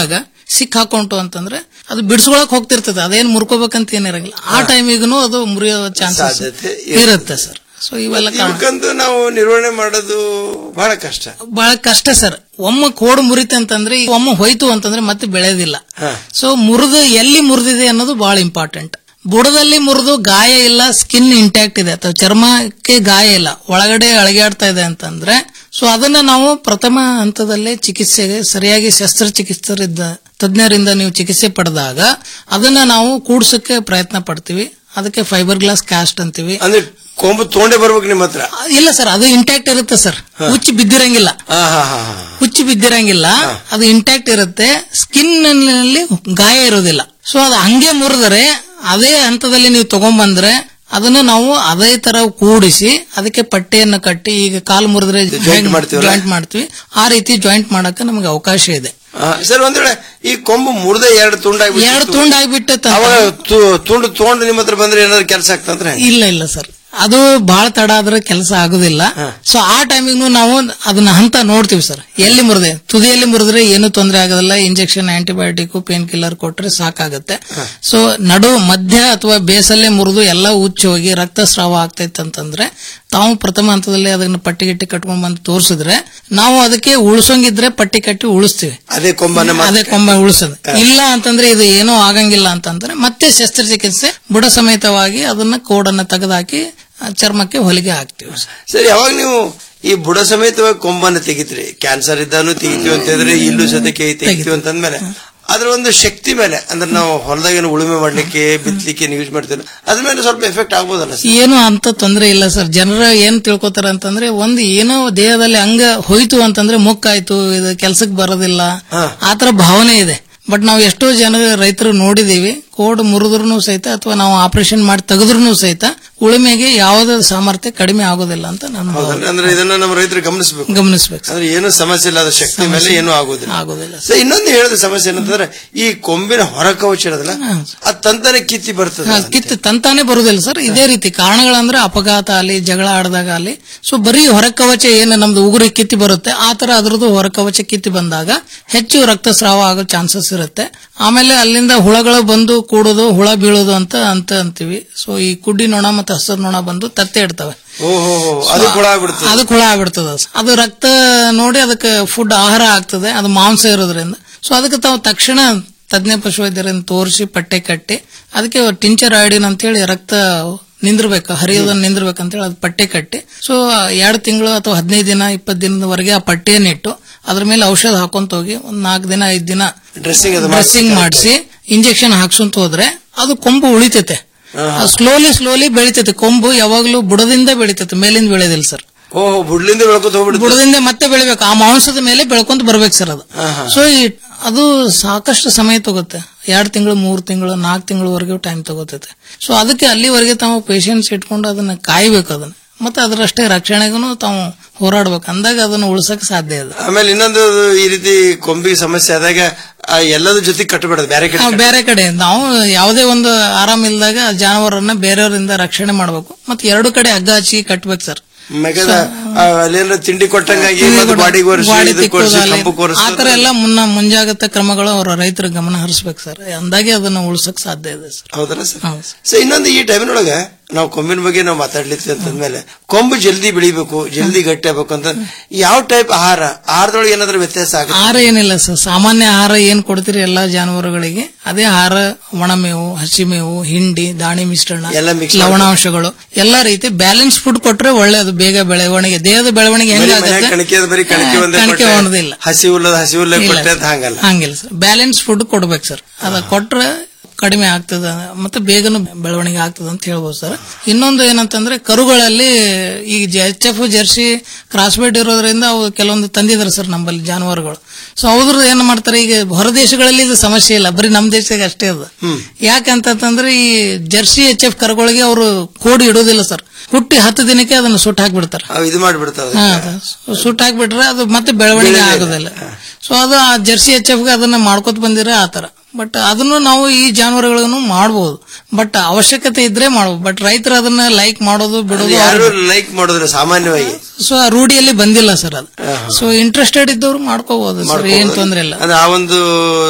ಸಿಕ್ ಹಾಕೊಂಟು ಅಂತಂದ್ರೆ ಅದು ಬಿಡಿಸ್ಕೊಳಕ್ ಹೋಗ್ತಿರ್ತದೆ ಅದೇನ್ ಮುರ್ಕೋಬೇಕಂತ ಏನಿರಂಗಿಲ್ಲ ಆ ಟೈಮಿಗೂ ಅದು ಮುರಿಯೋ ಚಾನ್ಸಸ್
ಸಾಧ್ಯತೆ
ಇರುತ್ತೆ ಸರ್ ಸೊ ಇವೆಲ್ಲ ಕಾರಣ
ಇವಕ್ಕಂತೂ ನಾವು ನಿರ್ವಹಣೆ ಮಾಡೋದು ಬಹಳ ಕಷ್ಟ
ಬಹಳ ಕಷ್ಟ ಸರ್ ಒಮ್ಮೆ ಕೋಡು ಮುರಿತೆ ಅಂತಂದ್ರೆ ಈಗ ಒಮ್ಮೆ ಹೋಯ್ತು ಅಂತಂದ್ರೆ ಮತ್ತೆ ಬೆಳೆಯೋದಿಲ್ಲ
ಹಾ.
ಸೊ ಮುರಿದು ಎಲ್ಲಿ ಮುರಿದಿದೆ ಅನ್ನೋದು ಬಹಳ ಇಂಪಾರ್ಟೆಂಟ್ ಬುಡದಲ್ಲಿ ಮುರಿದು ಗಾಯ ಇಲ್ಲ ಸ್ಕಿನ್ ಇಂಟ್ಯಾಕ್ಟ್ ಇದೆ ಅಥವಾ ಚರ್ಮಕ್ಕೆ ಗಾಯ ಇಲ್ಲ ಒಳಗಡೆ ಅಳಗ್ಯಾಡ್ತಾ ಇದೆ ಅಂತಂದ್ರೆ ಸೊ ಅದನ್ನ ನಾವು ಪ್ರಥಮ ಹಂತದಲ್ಲೇ ಚಿಕಿತ್ಸೆಗೆ ಸರಿಯಾಗಿ ಶಸ್ತ್ರಚಿಕಿತ್ಸರಿದ್ದ ತಜ್ಞರಿಂದ ನೀವು ಚಿಕಿತ್ಸೆ ಪಡೆದಾಗ ಅದನ್ನ ನಾವು ಕೂಡ್ಸಕ್ಕೆ ಪ್ರಯತ್ನ ಪಡ್ತೀವಿ ಅದಕ್ಕೆ ಫೈಬರ್ ಗ್ಲಾಸ್ ಕ್ಯಾಸ್ಟ್ ಅಂತೀವಿ
ಅಂದ್ರೆ ಕೊಂಬು ತೊಗೊಂಡೇ ಬರ್ಬೇಕು ನಿಮ್ಮ ಹತ್ರ
ಇಲ್ಲ ಸರ್ ಅದು ಇಂಟ್ಯಾಕ್ಟ್ ಇರುತ್ತೆ ಸರ್ ಹುಚ್ಚಿ ಬಿದ್ದಿರಂಗಿಲ್ಲ
ಹಾ ಹಾ ಹಾ ಹಾ.
ಹುಚ್ಚಿ ಬಿದ್ದಿರಂಗಿಲ್ಲ ಅದು ಇಂಟ್ಯಾಕ್ಟ್ ಇರುತ್ತೆ ಸ್ಕಿನ್ ನಲ್ಲಿ ಗಾಯ ಇರೋದಿಲ್ಲ ಸೊ ಅದು ಹಂಗೆ ಮುರಿದರೆ ಅದೇ ಹಂತದಲ್ಲಿ ನೀವು ತಗೊಂಡ್ಬಂದ್ರೆ ಅದನ್ನ ನಾವು ಅದೇ ತರ ಕೂಡಿಸಿ ಅದಕ್ಕೆ ಪಟ್ಟೆಯನ್ನು ಕಟ್ಟಿ ಈಗ ಕಾಲು ಮುರಿದ್ರೆ
Joint ಮಾಡ್ತೀವಲ್ಲ?
ಜಾಯಿಂಟ್ ಮಾಡ್ತೀವಿ ಆ ರೀತಿ ಜಾಯಿಂಟ್ ಮಾಡಕ್ಕೆ ನಮಗೆ ಅವಕಾಶ ಇದೆ
ಆ, ಸರ್ ಒಂದ್ ವೇಳೆ ಈ ಕೊಂಬು ಮುರಿದ ಎರಡು ತುಂಡಾಗಿ
ಎರಡು ತುಂಡಾಗ್ಬಿಟ್ಟೆ
ಅವಾಗ ತು- ತುಂಡು ತಗೊಂಡು ನಿಮ್ಮ ಹತ್ರ ಬಂದ್ರೆ ಏನಾದ್ರು ಕೆಲಸ ಆಗ್ತಂದ್ರೆ
ಇಲ್ಲ ಇಲ್ಲ ಸರ್ ಅದು ಬಹಳ ತಡ ಆದ್ರೆ ಕೆಲಸ ಆಗುದಿಲ್ಲ ಸೊ ಆ ಟೈಮಿಗೂ ನಾವು ಅದನ್ನ ಹಂತ ನೋಡ್ತೀವಿ ಸರ್ ಎಲ್ಲಿ ಮುರಿದೆ ತುದಿಯಲ್ಲಿ ಮುರಿದ್ರೆ ಏನು ತೊಂದರೆ ಆಗೋದಿಲ್ಲ ಇಂಜೆಕ್ಷನ್ ಆಂಟಿಬಯೋಟಿಕ್ ಪೇನ್ ಕಿಲ್ಲರ್ ಕೊಟ್ರೆ ಸಾಕಾಗುತ್ತೆ ಸೊ ನಡು ಮಧ್ಯ ಅಥವಾ ಬೇಸಲ್ಲೇ ಮುರಿದು ಎಲ್ಲ ಉಚ್ಚಿ ಹೋಗಿ ರಕ್ತಸ್ರಾವ ಆಗ್ತೈತೆ ಅಂತಂದ್ರೆ ತಾವು ಪ್ರಥಮ ಹಂತದಲ್ಲಿ ಅದನ್ನ ಪಟ್ಟಿ ಗಿಟ್ಟಿ ಕಟ್ಕೊಂಡ್ ಬಂದು ತೋರಿಸಿದ್ರೆ ನಾವು ಅದಕ್ಕೆ ಉಳಿಸೋಂಗಿದ್ರೆ ಪಟ್ಟಿ ಕಟ್ಟಿ ಉಳಿಸ್ತೀವಿ
ಅದೇ ಕೊಂಬನ್ನ ಮತ್ತೆ-
ಅದೇ ಕೊಂಬ ಉಳಿಸೋದು ಇಲ್ಲ ಅಂತಂದ್ರೆ ಇದು ಏನೂ ಆಗಂಗಿಲ್ಲ ಅಂತಂದ್ರೆ ಮತ್ತೆ ಶಸ್ತ್ರಚಿಕಿತ್ಸೆ ಬುಡ ಸಮೇತವಾಗಿ ಅದನ್ನ ಕೋಡನ್ನ ತೆಗೆದಾಕಿ ಆ ಚರ್ಮಕ್ಕೆ ಹೊಲಿಗೆ ಹಾಕ್ತಿವಿ
ಸರ್ ಯಾವಾಗ ನೀವು ಈ ಬುಡ ಸಮೇತವಾಗಿ ಕೊಂಬನ್ನ ತೆಗಿತ್ರಿ ಕ್ಯಾನ್ಸರ್ ಇದ್ದಾನು ತೆಗಿತೀವಿ ಅಂತ ಹೇಳಿದ್ರೆ ಇಲ್ಲೂ ಸದ್ಯಕ್ಕೆ ತೆಗಿತೀವಿ ಅಂತಂದ್ಮೇಲೆ ಅದ್ರ ಒಂದು ಶಕ್ತಿ ಮೇಲೆ ಅಂದ್ರೆ ನಾವು ಹೊಲದಾಗ ಉಳುಮೆ ಮಾಡ್ಲಿಕ್ಕೆ ಬಿತ್ತಲಿಕ್ಕೆ ಯೂಸ್ ಮಾಡ್ತೀವಿ ಅದ್ರ ಮೇಲೆ ಸ್ವಲ್ಪ ಎಫೆಕ್ಟ್ ಆಗ್ಬೋದಲ್ಲ ಸರ್
ಏನು ಅಂತ ತೊಂದರೆ ಇಲ್ಲ ಸರ್ ಜನರ ಏನ್ ತಿಳ್ಕೊತಾರ ಅಂತಂದ್ರೆ ಒಂದು ಏನೋ ದೇಹದಲ್ಲಿ ಅಂಗ ಹೋಯ್ತು ಅಂತಂದ್ರೆ ಮುಕ್ಕಾಯ್ತು ಇದು ಕೆಲ್ಸಕ್ಕೆ ಬರೋದಿಲ್ಲ ಆತರ ಭಾವನೆ ಇದೆ ಬಟ್ ನಾವು ಎಷ್ಟೋ ಜನ ರೈತರು ನೋಡಿದೀವಿ ಕೋಡ್ ಮುರಿದ್ರು ಸಹಿತ ಅಥವಾ ನಾವು ಆಪರೇಷನ್ ಮಾಡಿ ತೆಗೆದ್ರು ಸಹಿತ ಉಳುಮೆಗೆ ಯಾವುದೇ ಸಾಮರ್ಥ್ಯ ಕಡಿಮೆ ಆಗೋದಿಲ್ಲ ಅಂತ ನಾನು
ಹೌದಲ್ಲ? ಅಂದ್ರೆ ಇದನ್ನ ನಮ್ಮ ರೈತರು ಗಮನಿಸಬೇಕು
ಗಮನಿಸಬೇಕು
ಅಂದ್ರೆ ಏನು ಸಮಸ್ಯೆ ಇಲ್ಲ ಅದ್ರ ಶಕ್ತಿ ಮೇಲೆ ಏನು ಆಗೋದಿಲ್ಲ
ಆಗೋದಿಲ್ಲ
ಸರ್ ಇನ್ನೊಂದು ಹೇಳಿದ ಸಮಸ್ಯೆ ಏನಂತಂದ್ರೆ ಈ ಕೊಂಬಿನ ಹೊರ ಕವಚ ಇರೋದಲ್ಲ ಅದು ತಂತಾನೆ ಕಿತ್ತಿ ಬರ್ತದೆ
ಹಾ, ಕಿತ್ತು ತಂತಾನೆ ಬರುದಿಲ್ಲ ಸರ್ ಇದೇ ರೀತಿ ಕಾರಣಗಳಂದ್ರೆ ಅಪಘಾತ ಆಗಲಿ ಜಗಳ ಆಡಿದಾಗ ಆಗಲಿ ಸೊ ಬರೀ ಹೊರಕವಚ ಏನು ನಮ್ದು ಉಗುರು ಕಿತ್ತಿ ಬರುತ್ತೆ ಆ ತರ ಅದ್ರದ್ದು ಹೊರಕವಚ ಕಿತ್ತಿ ಬಂದಾಗ ಹೆಚ್ಚು ರಕ್ತಸ್ರಾವ ಆಗೋ ಚಾನ್ಸಸ್ ಇರುತ್ತೆ ಆಮೇಲೆ ಅಲ್ಲಿಂದ ಹುಳಗಳು ಬಂದು ಕೂಡೋದು ಹುಳ ಬೀಳೋದು ಅಂತ ಅಂತ ಅಂತೀವಿ ಸೊ ಈ ಕುಡ್ಡಿ ನೊಣ ಮತ್ತೆ ಹಸಿರು ನೊಣ ಬಂದು ತತ್ತೆ ಇಡ್ತವೆ
ಓಹೋ ಅದು ಕೂಡ ಆಗ್ಬಿಡ್ತದೆ
ಅದು ಹುಳ ಆಗ್ಬಿಡ್ತದ ಅದು ರಕ್ತ ನೋಡಿ ಅದಕ್ಕೆ ಫುಡ್ ಆಹಾರ ಆಗ್ತದೆ ಅದು ಮಾಂಸ ಇರೋದ್ರಿಂದ ಸೊ ಅದಕ್ಕೆ ತಾವು ತಕ್ಷಣ ತಜ್ಞ ಪಶುವೈದ್ಯರನ್ನು ತೋರಿಸಿ ಪಟ್ಟೆ ಕಟ್ಟಿ ಅದಕ್ಕೆ ಟಿಂಚರ್ ಐಡಿನ್ ಅಂತ ಹೇಳಿ ರಕ್ತ ನಿಂದಿರ್ಬೇಕು ಹರಿಯೋದನ್ನ ನಿಂದಿರ್ಬೇಕಂತ ಹೇಳಿ ಅದು ಪಟ್ಟೆ ಕಟ್ಟಿ ಸೊ ಎರಡು ತಿಂಗಳು ಅಥವಾ ಹದಿನೈದು ದಿನ ಇಪ್ಪತ್ತು ದಿನದವರೆಗೆ ಆ ಪಟ್ಟೆಯನ್ನು ಇಟ್ಟು ಅದ್ರ ಮೇಲೆ ಔಷಧ ಹಾಕೊಂತ ಹೋಗಿ ಒಂದ್ ನಾಲ್ಕು ದಿನ ಐದು ದಿನ
ಡ್ರೆಸ್ಸಿಂಗ್ ಅದು
ಡ್ರೆಸ್ಸಿಂಗ್ ಮಾಡಿಸಿ ಇಂಜೆಕ್ಷನ್ ಹಾಕ್ಸಂತ ಹೋದ್ರೆ ಅದು ಕೊಂಬು ಉಳಿತೈತೆ ಸ್ಲೋಲಿ ಸ್ಲೋಲಿ ಬೆಳಿತೈತೆ ಕೊಂಬು ಯಾವಾಗ್ಲೂ ಬುಡದಿಂದ ಬೆಳಿತೈತೆ ಮೇಲಿಂದ ಬೆಳೆಯೋದಿಲ್ಲ ಸರ್
ಓಹೋ ಬುಡ್ಲಿಂದ ಬೆಳ್ಕೊತ ಹೋಗ್ಬಿಡುತ್ತೆ
ಬುಡದಿಂದ ಮತ್ತೆ ಬೆಳಿಬೇಕು ಆ ಮಾಂಸದ ಮೇಲೆ ಬೆಳ್ಕೊಂತ ಬರ್ಬೇಕು ಸರ್ ಅದು ಸೊ ಅದು ಸಾಕಷ್ಟು ಸಮಯ ತಗುತ್ತೆ ಎರಡು ತಿಂಗಳು ಮೂರು ತಿಂಗಳು ನಾಲ್ಕು ತಿಂಗಳವರೆಗೂ ಟೈಮ್ ತಗೋತೈತೆ ಸೊ ಅದಕ್ಕೆ ಅಲ್ಲಿವರೆಗೆ ತಾವು ಪೇಷನ್ಸ್ ಇಟ್ಕೊಂಡು ಅದನ್ನ ಕಾಯ್ಬೇಕು ಅದನ್ನ ಮತ್ತೆ ಅದರಷ್ಟೇ ರಕ್ಷಣೆಗೂ ತಾವು ಹೋರಾಡ್ಬೇಕು ಅಂದಾಗ ಅದನ್ನ ಉಳಿಸಕ್ ಸಾಧ್ಯ ಇದೆ
ಆಮೇಲೆ ಇನ್ನೊಂದು ಈ ರೀತಿ ಕೊಂಬಿಗೆ ಸಮಸ್ಯೆ ಆದಾಗ ಆ ಎಲ್ಲದ ಜೊತೆ ಕಟ್ಟಬಿಡೋದು ಬೇರೆ ಕಡೆ
ನಾವು ಬೇರೆ ಕಡೆ ನಾವು ಯಾವುದೇ ಒಂದು ಆರಾಮ ಇಲ್ದಾಗ ಆ ಜಾನುವಾರನ್ನ ಬೇರೆಯವರಿಂದ ರಕ್ಷಣೆ ಮಾಡಬೇಕು ಮತ್ತೆ ಎರಡು ಕಡೆ ಹಗ್ಗ ಹಚ್ಚಿ ಕಟ್ಬೇಕು ಸರ್
ಮೆಗದ ಅಲ್ಲೇನಾರ ತಿಂಡಿ ಕೊಟ್ಟಂಗಾಗಿ ಮತ್ತೆ ಬಾಡಿಗೆ ಒರೆಸಿ
ಗಾಡಿ
ಇದಕ್ಕೆ ಒರೆಸಿ
ತಿಕ್ಕೋದಾಗ್ಲಿ.
ಕಂಬಕ್ಕೆ ಒರೆಸಿ
ಆ ತರ ಎಲ್ಲ ಮುನ್ನ ಮುಂಜಾಗ್ರತಾ ಕ್ರಮಗಳು ಅವರ ರೈತರ ಗಮನ ಹರಿಸ್ಬೇಕು ಸರ್ ಅಂದಾಗೆ ಅದನ್ನ ಉಳಿಸಕ್ ಸಾಧ್ಯ ಇದೆ ಸರ್
ಹೌದಲ್ಲ ಸರ್ ಸೊ ಇನ್ನೊಂದು ಈ ಟೈಮಿನೊಳಗ ನಾವು ಕೊಂಬಿನ ಬಗ್ಗೆ ನಾವು ಮಾತಾಡ್ಲಿಕ್ಕೆ ಅಂತಂದ್ಮೇಲೆ ಕೊಂಬು ಜಲ್ದಿ ಬೆಳಿಬೇಕು ಜಲ್ದಿ ಗಟ್ಟಿ ಆಗ್ಬೇಕು ಅಂತ ಯಾವ ಟೈಪ್ ಆಹಾರ ಆಹಾರದೊಳಗೆ ಏನಾದ್ರೂ ವ್ಯತ್ಯಾಸ ಆಗುತ್ತೆ
ಆಹಾರ ಏನಿಲ್ಲ ಸರ್ ಸಾಮಾನ್ಯ ಆಹಾರ ಏನ್ ಕೊಡ್ತೀರಿ ಎಲ್ಲಾ ಜಾನುವಾರುಗಳಿಗೆ ಅದೇ ಆಹಾರ ಒಣಮೇವು ಹಸಿಮೇವು ಹಿಂಡಿ ದಾಣಿ ಮಿಶ್ರಣ
ಎಲ್ಲ mix
ಲವಣಾಂಶಗಳು ಎಲ್ಲಾ ರೀತಿ ಬ್ಯಾಲೆನ್ಸ್ ಫುಡ್ ಕೊಟ್ರೆ ಒಳ್ಳೇದು ಬೇಗ ಬೆಳವಣಿಗೆ ದೇಹದ ಬೆಳವಣಿಗೆ
ಬರೀ ಮನ್ಯಾಗ
ಹೆಂಗಾಗುತ್ತೆ
ಕಣಕಿ ಅದ ಬರೀ ಕಣಕಿ
ಹಾ,
ಒಂದೇ
ಕಣಕಿ
ಕೊಟ್ರೆ
ಒಣದಿಲ್ಲ.
ಹಸಿ ಹುಲ್ಲದ ಹಸಿ ಹುಲ್ಲ
ಇಲ್ಲ
ಕೊಟ್ಟೆ ಅಂತ
ಸರ್.
ಹಂಗಲ್ಲ
ಹಂಗಿಲ್ಲ ಸರ್ ಬ್ಯಾಲೆನ್ಸ್ ಫುಡ್ ಕೊಡ್ಬೇಕು ಸರ್ ಅದ ಕೊಟ್ರೆ ಕಡಿಮೆ ಆಗ್ತದ ಮತ್ತೆ ಬೇಗನು ಬೆಳವಣಿಗೆ ಆಗ್ತದ ಅಂತ ಹೇಳ್ಬೋದು ಸರ್ ಇನ್ನೊಂದು ಏನಂತಂದ್ರೆ ಕರುಗಳಲ್ಲಿ ಈಗ H F jersey cross breed ಇರೋದ್ರಿಂದ ಅವು ಕೆಲವೊಂದು ತಂದಿದ್ದಾರೆ ಸರ್ ನಮ್ಮಲ್ಲಿ ಜಾನುವಾರುಗಳು ಸೊ ಅವ್ರದ್ದು ಏನ್ ಮಾಡ್ತಾರೆ ಈಗ ಹೊರ ದೇಶಗಳಲ್ಲಿ ಇದು ಸಮಸ್ಯೆ ಇಲ್ಲ ಬರೀ ನಮ್ಮ ದೇಶದಾಗ ಅಷ್ಟೇ ಅದು ಯಾಕಂತಂದ್ರೆ ಈ ಜರ್ಸಿ ಎಚ್ ಎಫ್ ಕರುಗಳಿಗೆ ಅವರು ಕೋಡ್ ಇಡೋದಿಲ್ಲ ಸರ್ ಹುಟ್ಟಿ ಹತ್ತು ದಿನಕ್ಕೆ ಅದನ್ನ ಸುಟ್ಟು ಹಾಕ್ಬಿಡ್ತಾರೆ
ಅವು ಇದು ಮಾಡಿಬಿಡ್ತಾವ
ಹಾ, ಅದು ಸುಟ್ಟು ಹಾಕ್ಬಿಟ್ರೆ ಅದು ಮತ್ತೆ ಬೆಳವಣಿಗೆ ಆಗೋದಿಲ್ಲ ಸೊ ಅದು ಆ ಜರ್ಸಿ ಎಚ್ ಎಫ್ ಅದನ್ನ ಮಾಡ್ಕೊತ ಬಂದಿರ ಆತರ ಬಟ್ ಅದನ್ನು ನಾವು ಈ ಜಾನುವಾರುಗಳನ್ನು ಮಾಡಬಹುದು ಬಟ್ ಅವಶ್ಯಕತೆ ಇದ್ರೆ ಮಾಡಬಹುದು ಬಟ್ ರೈತರು ಅದನ್ನ ಲೈಕ್ ಮಾಡೋದು ಬಿಡೋದು
ಯಾರು ಲೈಕ್ ಮಾಡೋದಿಲ್ಲ ಸಾಮಾನ್ಯವಾಗಿ
ಸೊ ಆ ರೂಢಿಯಲ್ಲಿ ಬಂದಿಲ್ಲ ಸರ್ ಅದು ಸೊ ಇಂಟ್ರೆಸ್ಟೆಡ್ ಇದ್ದವ್ರು ಮಾಡ್ಕೋಬಹುದು ಸರ್ ಏನ್ ತೊಂದ್ರೆ ಇಲ್ಲ
ಅಂದ್ರೆ ಆ ಒಂದು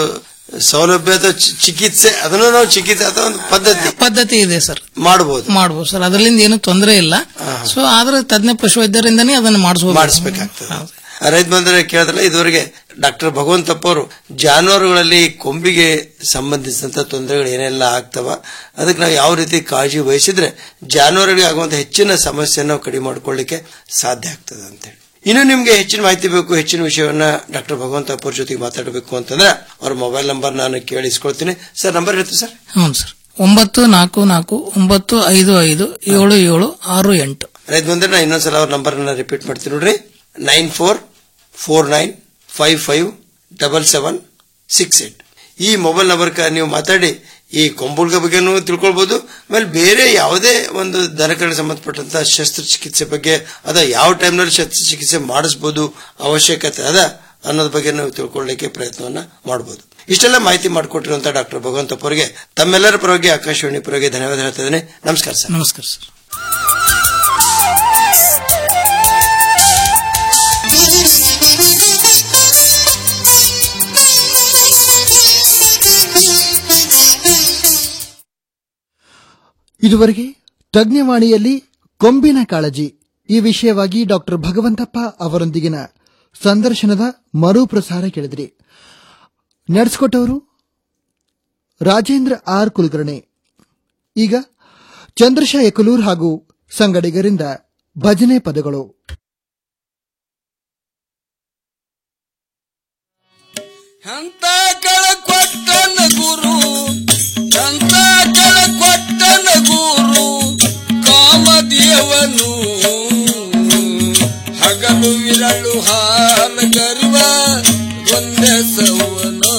ಸೌಲಭ್ಯದ ಚಿ- ಚಿಕಿತ್ಸೆ ಅದನ್ನು ನಾವು ಚಿಕಿತ್ಸೆ ಅಥವಾ ಒಂದು ಪದ್ಧತಿ
ಪದ್ಧತಿ ಇದೆ ಸರ್
ಮಾಡಬಹುದು
ಮಾಡಬಹುದು ಸರ್ ಅದರಿಂದ ಏನು ತೊಂದರೆ ಇಲ್ಲ ಸೊ ಆದ್ರೆ ತಜ್ಞ ಪಶುವೈದ್ಯರಿಂದನೇ ಅದನ್ನು ಮಾಡಿಸಬಹುದು
ಮಾಡಿಸ್ಬೇಕಾಗ್ತದೆ ರೈತ ಬಂದರೆ ಕೇಳಿದ್ರಲ್ಲ ಇದುವರೆಗೆ ಡಾಕ್ಟರ್ ಭಗವಂತಪ್ಪ ಅವರು ಜಾನುವಾರುಗಳಲ್ಲಿ ಕೊಂಬಿಗೆ ಸಂಬಂಧಿಸಿದಂತ ತೊಂದರೆಗಳು ಏನೆಲ್ಲ ಆಗ್ತವ ಅದಕ್ಕೆ ನಾವು ಯಾವ ರೀತಿ ಕಾಳಜಿ ವಹಿಸಿದ್ರೆ ಜಾನುವಾರುಗಳಿಗೆ ಆಗುವಂತ ಹೆಚ್ಚಿನ ಸಮಸ್ಯೆಯನ್ನು ನಾವು ಕಡಿಮೆ ಮಾಡ್ಕೊಳ್ಳಿಕ್ಕೆ ಸಾಧ್ಯ ಆಗ್ತದೆ ಅಂತೇಳಿ ಇನ್ನು ನಿಮ್ಗೆ ಹೆಚ್ಚಿನ ಮಾಹಿತಿ ಬೇಕು ಹೆಚ್ಚಿನ ವಿಷಯವನ್ನ ಡಾಕ್ಟರ್ ಭಗವಂತಪ್ಪ ಅವ್ರ ಜೊತೆಗೆ ಮಾತಾಡಬೇಕು ಅಂತಂದ್ರೆ ಅವ್ರ ಮೊಬೈಲ್ ನಂಬರ್ ನಾನು ಕೇಳಿಸ್ಕೊಳ್ತೀನಿ ಸರ್ ನಂಬರ್ ಹೇಳ್ತೀವಿ ಸರ್
ಹ್ಞೂ ಸರ್ ಒಂಬತ್ತು ನಾಲ್ಕು ನಾಲ್ಕು ಒಂಬತ್ತು ಐದು ಐದು ಏಳು ಏಳು ಆರು ಎಂಟು
ರೈತ ಬಂದ್ರೆ ನಾನು ಇನ್ನೊಂದ್ಸಲ ಅವ್ರ ನಂಬರ್ ರಿಪೀಟ್ ಮಾಡ್ತೀನಿ ನೋಡ್ರಿ nine four four nine five five double seven six eight ಈ ಮೊಬೈಲ್ ನಂಬರ್ಕ ನೀವು ಮಾತಾಡಿ ಈ ಕೊಂಬುಳ್ಗ ಬಗ್ಗೆನೂ ತಿಳ್ಕೊಳ್ಬಹುದು ಆಮೇಲೆ ಬೇರೆ ಯಾವುದೇ ಒಂದು ದನಕರಣ ಸಂಬಂಧಪಟ್ಟಂತ ಶಸ್ತ್ರಚಿಕಿತ್ಸೆ ಬಗ್ಗೆ ಅದ ಯಾವ ಟೈಮ್ನಲ್ಲಿ ಶಸ್ತ್ರಚಿಕಿತ್ಸೆ ಮಾಡಿಸ್ಬೋದು ಅವಶ್ಯಕತೆ ಅದ ಅನ್ನೋದ್ರ ಬಗ್ಗೆ ನಾವು ತಿಳ್ಕೊಳ್ಳಿಕ್ಕೆ ಪ್ರಯತ್ನವನ್ನ ಮಾಡಬಹುದು ಇಷ್ಟೆಲ್ಲ ಮಾಹಿತಿ ಮಾಡಿಕೊಟ್ಟಿರುವಂತಹ ಡಾಕ್ಟರ್ ಭಗವಂತಪ್ಪ ಅವರಿಗೆ ತಮ್ಮೆಲ್ಲರ ಪರವಾಗಿ ಆಕಾಶವಾಣಿ ಪರವಾಗಿ ಧನ್ಯವಾದ ಹೇಳ್ತಾ ಇದ್ದೇನೆ ನಮಸ್ಕಾರ ಸರ್
ನಮಸ್ಕಾರ ಸರ್
ಇದುವರೆಗೆ ತಜ್ಞವಾಣಿಯಲ್ಲಿ ಕೊಂಬಿನ ಕಾಳಜಿ ಈ ವಿಷಯವಾಗಿ ಡಾಕ್ಟರ್ ಭಗವಂತಪ್ಪ ಅವರೊಂದಿಗಿನ ಸಂದರ್ಶನದ ಮರುಪ್ರಸಾರ ಕೇಳಿದ್ರಿ ನಡೆಸಿಕೊಟ್ಟವರು ರಾಜೇಂದ್ರ ಆರ್ ಕುಲಕರ್ಣಿ ಈಗ ಚಂದ್ರಶ ಯಕಲೂರ್ ಹಾಗೂ ಸಂಗಡಿಗರಿಂದ ಭಜನೆ ಪದಗಳು
ಅಂತ ಕೆಳ ಕೊಟ್ಟನ ಗುರು ಅಂತ ಕೆಳ ಕೊಟ್ಟನ ಗುರು ಕಾಮದೇವನು ಹಗಲು ವಿರಳು ಹಾಲ ಗರ್ವ ಒಂದೇ ಸವನು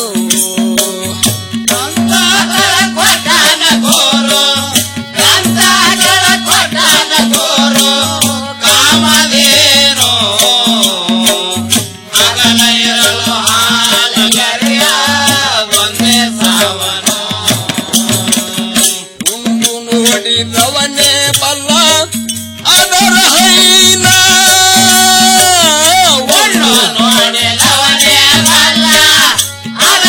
ಉಂಡು ನೋಡಿದವನೇ ಬಲ್ಲ ಅದರ ಹೈನ ಉಂಡು ನೋಡಿದವನೇ ಬಲ್ಲ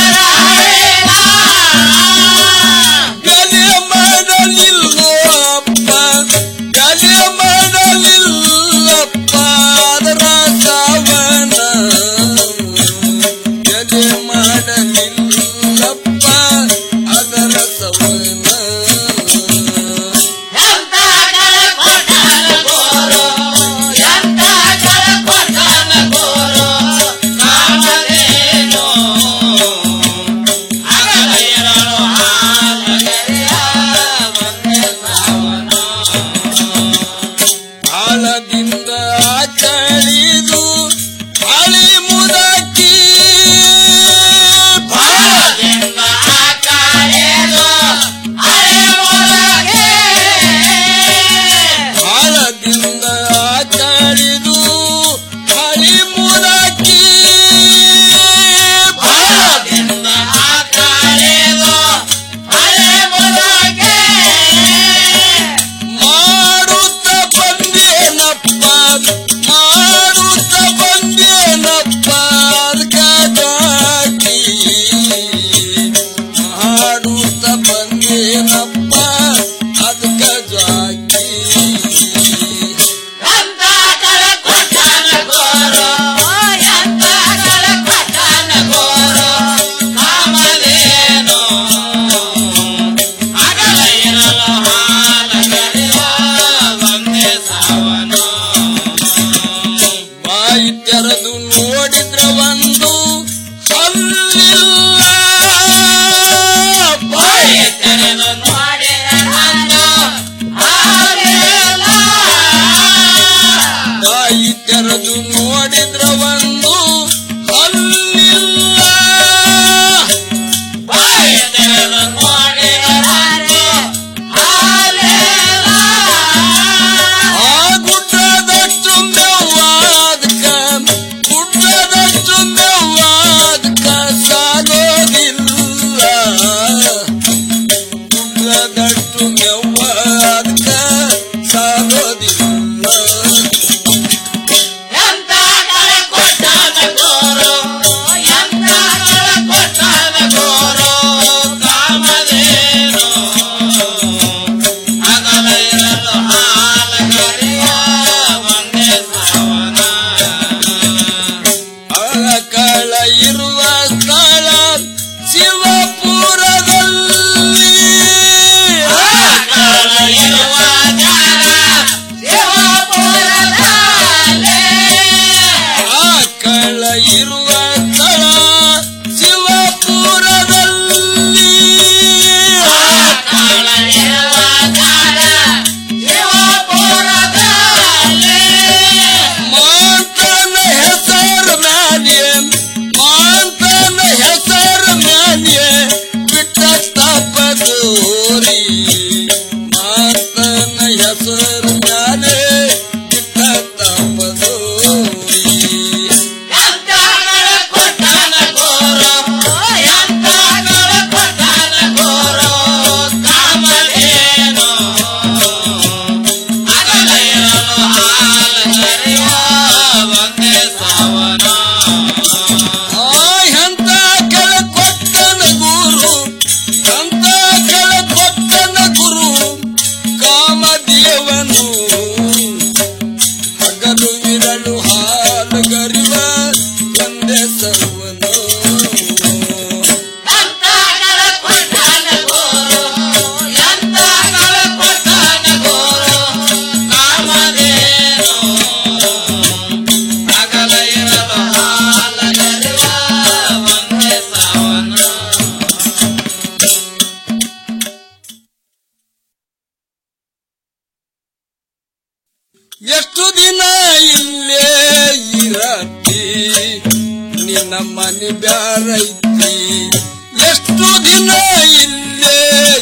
ನಿನ್ನ ಮನೆ ಬ್ಯಾರೈತಿ ಎಷ್ಟು ದಿನ ಇಲ್ಲೇ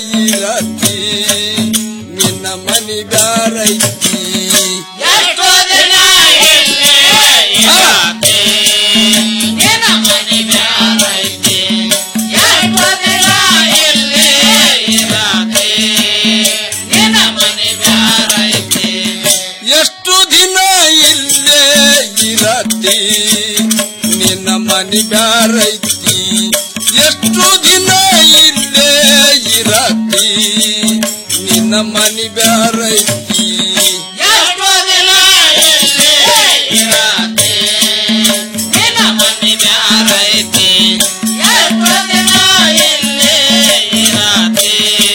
ಇರತಿ ನಿನ್ನ ಮನೆ ಬ್ಯಾರೈತಿ ಎಷ್ಟು ದಿನ ಇಲ್ಲೇ ಇರತಿ ನಿನ್ನ ಮನೆ ಬ್ಯಾರೈತಿ ಎಷ್ಟು ದಿನ ಇಲ್ಲೇ ಇರತಿ ನಿನ್ನ ಮನೆ ಬ್ಯಾರೈತಿ ಎಷ್ಟು ದಿನ ಇಲ್ಲೇ ಇರತಿ ನಿನ್ನ ಮನೆ ಬ್ಯಾರೈತಿ ಎಷ್ಟು ದಿನ ಇಲ್ಲೇ ಇರತಿ ನಿನ್ನ ಮನೆ ಬ್ಯಾರೈತಿ ಎಷ್ಟು ದಿನ ಇಲ್ಲೇ ಇರತಿ ನಿನ್ನ ಮನೆ ಬ್ಯಾರೈತಿ ಎಷ್ಟು ದಿನ ಇಲ್ಲೇ ಇರತಿ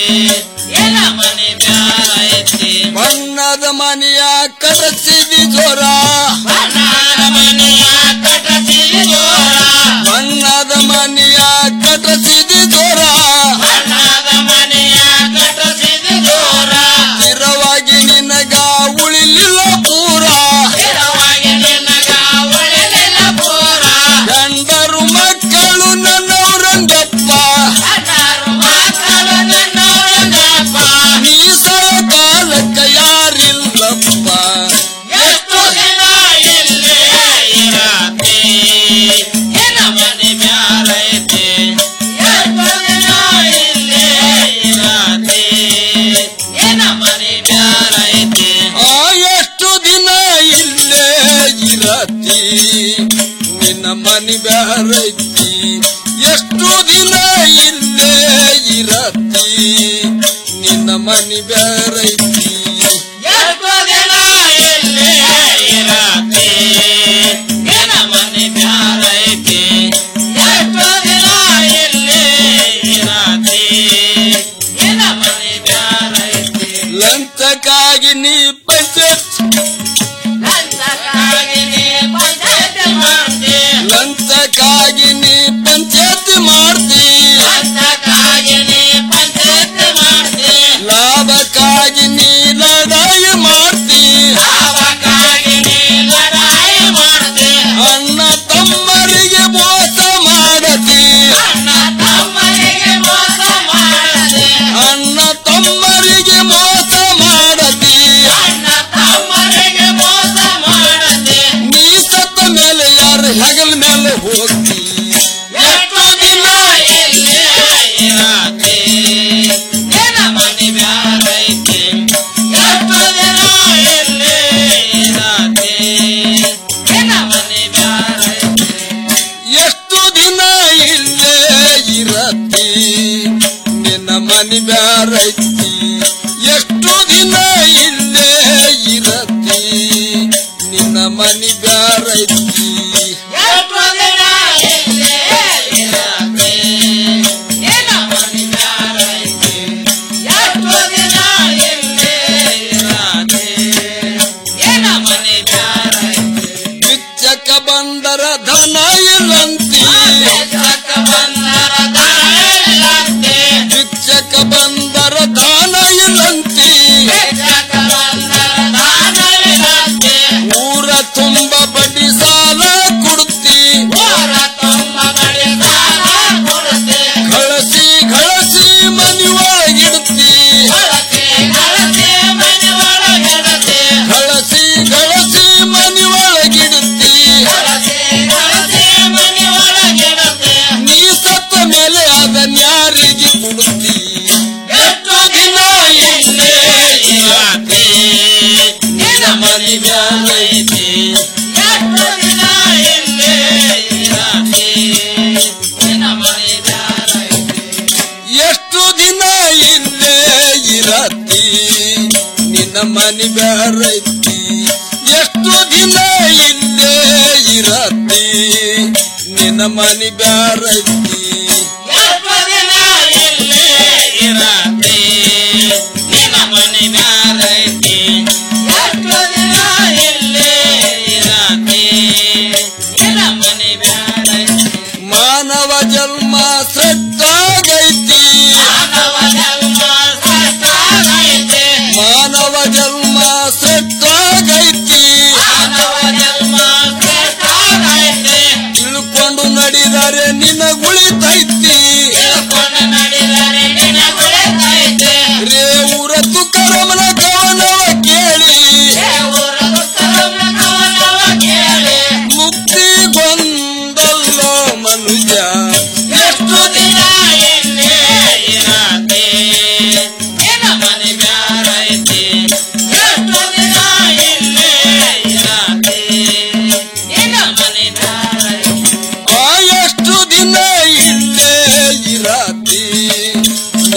ನಿನ್ನ ಮನೆ ಬ್ಯಾರೈತಿ ಬಣ್ಣದ ಮನೆಯ ಕಟಸಿದಿ ಜೋರ ಬಣ್ಣದ ಮನೆಯ ಕಟಸಿದಿ ಜೋರ ಬಣ್ಣದ ಮನೆಯ ಕಟಸಿದಿ ಜೋರ ಬಣ್ಣದ ಮನೆಯ ಕಟಸಿದಿ ಜೋರ ಸ್ಥಿರವಾಗಿ ನಿನಗ ಉಳಿಲಿಲ್ಲ ಪೂರ ಸ್ಥಿರವಾಗಿ ನಿನಗ ಉಳಿಲಿಲ್ಲ ಪೂರ ಗಂಡರು ಮಕ್ಕಳು ನನ್ನವರಂಗಪ್ಪ ಗಂಡರು ಮಕ್ಕಳು ನನ್ನವರಂಗಪ್ಪ ಮೀಸಲ ಕಾಲಕ್ಕ ಯಾರಿಲ್ಲಪ್ಪ ಎಷ್ಟು ದಿನ ಇಲ್ಲೇ ಇರತಿ ನಿನ್ನ ಮನೆ ಬ್ಯಾರೈತಿ ಎಷ್ಟು ದಿನ ಇಲ್ಲೇ ಇರತಿ ನಿನ್ನ ಮನೆ ಬ್ಯಾರೈತಿ ಆ ಎಷ್ಟು ದಿನ ಇಲ್ಲೇ ಇರತಿ ನಿನ್ನ ಮನೆ ಬ್ಯಾರೈತಿ ಎಷ್ಟು ದಿನ ಇಲ್ಲೇ ಇರತಿ ನಿನ್ನ ಮನೆ ಬ್ಯಾರೈತಿ ಎಷ್ಟು ದಿನ ಇಲ್ಲೇ ಇರತಿ ನಿನ್ನ ಮನೆ ಬ್ಯಾರೈತಿ ಎಷ್ಟು ದಿನ ಇಲ್ಲೇ ಇರತಿ ನಿನ್ನ ಮನೆ ಬ್ಯಾರೈತಿ ಲಂಚಕ್ಕಾಗಿ ನೀ ಪಂಚಾಯತ್ ಲಂಚಕ್ಕಾಗಿ ನೀ ಪಂಚಾಯತ್ ಮಾಡ್ತಿ ಲಂಚಕ್ಕಾಗಿ ನೀ ಪಂಚಾಯತ್ ಮಾಡ್ತಿ ಲಂಚಕ್ಕಾಗಿ ನೀ ಪಂಚಾಯತ್ ಮಾಡ್ತಿ ಲಾಭಕ್ಕಾಗಿ ನೀ ಲಡಾಯಿ ಮಾಡ್ತಿ ಲಾಭಕ್ಕಾಗಿ ನೀ ಲಡಾಯಿ ಮಾಡ್ತಿ ಅಣ್ಣ ತಮ್ಮರಿಗೆ ಮೋಸ ಮಾಡತಿ ಅಣ್ಣ ತಮ್ಮರಿಗೆ ಮೋಸ ಮಾಡತಿ ಅಣ್ಣ ತಮ್ಮರಿಗೆ ಮೋಸ ಮಾಡತಿ ಅಣ್ಣ ತಮ್ಮರಿಗೆ ಮೋಸ ಮಾಡತಿ ನೀ ಸತ್ತ ಮೇಲೆ ಯಾರು ಹೆಗಲ ಮೇಲೆ ಹೋಗ್ತಿ ಎಷ್ಟು ದಿನ ಇಲ್ಲೇ ಇರತಿ ನಿನ್ನ ಮನೆ ಬ್ಯಾರೈತಿ ಎಷ್ಟು ದಿನ ಇಲ್ಲೇ ಇರತಿ ನಿನ್ನ ಮನೆ ಬ್ಯಾರೈತಿ ಎಷ್ಟು ದಿನ ಇಲ್ಲೇ ಇರತಿ ನಿನ್ನ ಮನೆ ಬ್ಯಾರೈತಿ ಎಷ್ಟು ದಿನ ಇಲ್ಲೇ ಇರತಿ ನಿನ್ನ ಮನೆ ಬ್ಯಾರೈತಿ ಎಷ್ಟು ದಿನ ಇಲ್ಲೇ ಇರತಿ ನಿನ್ನ ಮನೆ ಬ್ಯಾರೈತಿ ಎಷ್ಟು ದಿನ ಇಲ್ಲೇ ಇರತಿ ನಿನ್ನ ಮನೆ ಬ್ಯಾರೈತಿ ಬಿಚ್ಚಕ ಬಂದರ ಧನ ಇಲ್ಲಂತಿ ಬಿಚ್ಚಕ ಬಂದರ ಧನ ಇಲ್ಲಂತಿ ಬಿಚ್ಚಕ ಬಂದರ ಧನ ಇಲ್ಲಂತಿ ಬಿಚ್ಚಕ ಬಂದರ ಧನ ಇಲ್ಲಂತಿ ಊರ ತುಂಬ ಬಡ್ಡಿ ಸಾಲ ಕೊಡ್ತಿ ಊರ ತುಂಬ ಬಡ್ಡಿ ಸಾಲ ಕೊಡ್ತಿ ಗಳಸಿ ಗಳಸಿ ಮನಿ ಒಳಗಿಡ್ತಿ ಗಳಸಿ ಗಳಸಿ ಮನಿ ಒಳಗಿಡ್ತಿ ಗಳಸಿ ಗಳಸಿ ಮನಿ ಒಳಗಿಡ್ತಿ ಗಳಸಿ ಗಳಸಿ ಮನಿ ಒಳಗಿಡ್ತಿ ನೀ ಸತ್ತ ಮೇಲೆ ಅದನ್ನ ಯಾರಿಗೆ ಕೊಡ್ತಿ ಎಷ್ಟು ದಿನ ಇಲ್ಲೇ ಇರತಿ ನಿನ್ನ ಮನೆ ಬ್ಯಾರೈತಿ ಎಷ್ಟು ದಿನ ಇಲ್ಲೇ ಇರತಿ ನಿನ್ನ ಮನೆ ಬ್ಯಾರೈತಿ ಎಷ್ಟು ದಿನ ಇಲ್ಲೇ ಇರತಿ ನಿನ್ನ ಮನೆ ಬ್ಯಾರೈತಿ ಎಷ್ಟು ದಿನ ಇಲ್ಲೇ ಇರತಿ ನಿನ್ನ ಮನೆ ಬ್ಯಾರೈತಿ ಎಷ್ಟು ದಿನ ಇಲ್ಲೇ ಇರತಿ ನಿನ್ನ ಮನೆ ಬ್ಯಾರೈತಿ ಎಷ್ಟು ದಿನ ಇಲ್ಲೇ ಇರತಿ ನಿನ್ನ ಮನೆ ಬ್ಯಾರೈತಿ ಮಾನವ ಜನ್ಮ ಸತ್ತಾಗೈತಿ ಮಾನವ ಜನ್ಮ ಸತ್ತಾಗೈತಿ ಮಾನವ ಜನ್ಮ ಸತ್ತಾಗೈತಿ ಮಾನವ ಜನ್ಮ ಸತ್ತಾಗೈತಿ ತಿಳ್ಕೊಂಡು ನಡಿ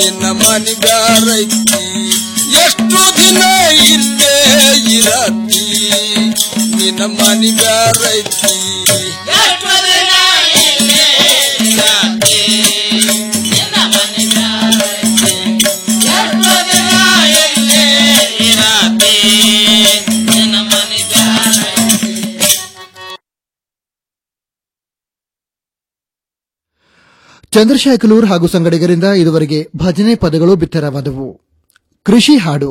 ನಿನ್ನ ಮನಿ ಬ್ಯಾರೈತಿ ಎಷ್ಟು ದಿನ ಇಲ್ಲೇ ಇರತಿ ನಿನ್ನ ಮನಿ ಬ್ಯಾರೈತಿ ಎಷ್ಟು ದಿನ ಇಲ್ಲೇ ಇರತಿ ನಿನ್ನ ಮನಿ ಬ್ಯಾರೈತಿ ಎಷ್ಟು ದಿನ ಇಲ್ಲೇ ಇರತಿ ನಿನ್ನ ಮನಿ ಬ್ಯಾರೈತಿ
ಚಂದ್ರಶೇಖಲೂರ್ ಹಾಗೂ ಸಂಗಡಿಗರಿಂದ ಇದುವರೆಗೆ ಭಜನೆ ಪದಗಳು ಬಿತ್ತರವಾದವು ಕೃಷಿ ಹಾಡು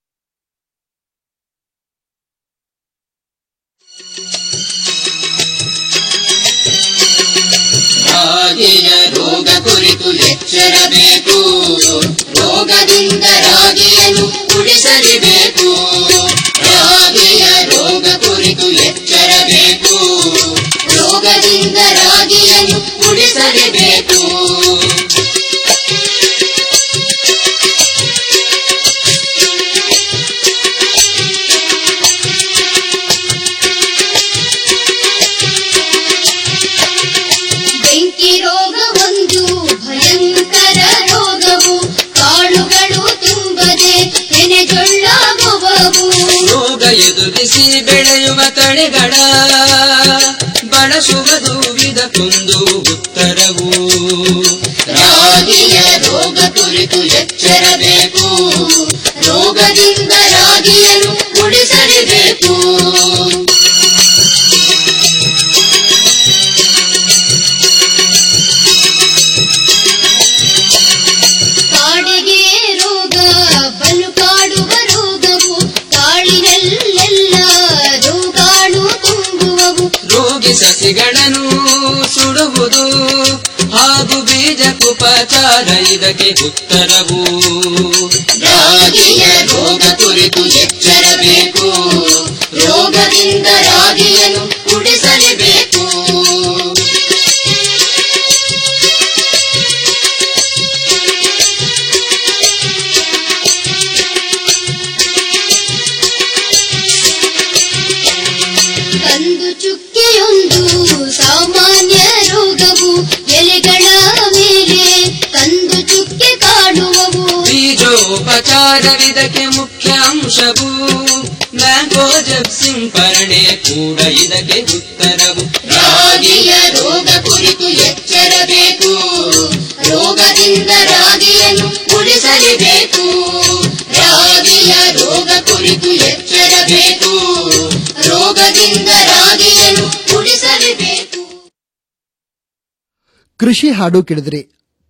ರಾಗಿಯ ರೋಗ ಕುರಿತು ಎಚ್ಚರಬೇಕು ರೋಗದಿಂದ ರಾಗಿಯನ್ನು ಉಳಿಸಲೇಬೇಕು ರಾಗಿಯ ರೋಗ ಕುರಿತು ಎಚ್ಚರಬೇಕು ರೋಗದಿಂದ ರಾಗಿಯನ್ನು ಉಳಿಸಲೇಬೇಕು
ಬೆಂಕಿ ರೋಗ ಒಂದು ಭಯಂಕರ ರೋಗವು ಕಾಳುಗಳು ತುಂಬದೆ ತೆನೆಜೊಳ್ಳಾಗುವವು
ರೋಗ ಎದುರಿಸಿ ಬೆಳೆಯುವ ತಳಿಗಳ ಬಳಸುವುದು ಇದಕ್ಕೊಂದು ಉತ್ತರವು ರಾಗಿಯ ರೋಗ ಕುರಿತು ಎಚ್ಚರಬೇಕು ರೋಗದಿಂದ ರಾಗಿಯನ್ನು ಉಳಿಸಲೇಬೇಕು
ಕಾಡಿಗೆ ರೋಗ ಬಲು ಕಾಡುವ ರೋಗವು ಕಾಳಿನಲ್ಲೆಲ್ಲ ರೋಗಾಣು ತುಂಬುವವು
ರೋಗಿ ಸಸಿಗಳನ್ನು ಸುಡುವುದು ಹಾಗೂ ಬೀಜಕ್ಕುಪಚಾರ ಇದಕ್ಕೆ ಉತ್ತರವು ರಾಗಿಯ ರೋಗ ಕುರಿತು ಎಚ್ಚರಬೇಕು ರೋಗದಿಂದ ರಾಗಿಯನ್ನು ಉಳಿಸಲೇಬೇಕು
ಕಂದು ಚುಕ್ಕೆಯೊಂದು ಸಾಮಾನ್ಯ ರೋಗವು ಎಲೆಗಳ ಮೇಲೆ ಕಂದು ಚುಕ್ಕೆ ಕಾಡುವವು
ಬೀಜೋಪಚಾರವಿದಕ್ಕೆ ಮುಖ್ಯ ಅಂಶವು ಮ್ಯಾಂಗೋ ಜಬ್ ಸಿಂಪರಣೆ ಕೂಡ ಇದಕ್ಕೆ ಉತ್ತರವು ರಾಗಿಯ ರೋಗ ಕುರಿತು ಎಚ್ಚರಬೇಕು ರೋಗದಿಂದ ರಾಗಿಯನ್ನು ಉಳಿಸಲೇಬೇಕು ರಾಗಿಯ ರೋಗ ಕುರಿತು ಎಚ್ಚರಬೇಕು ರೋಗದಿಂದ ರಾಗಿಯನ್ನು ಉಳಿಸಲೇಬೇಕು
ಕೃಷಿ ಹಾಡು ಕೇಳಿದ್ರಿ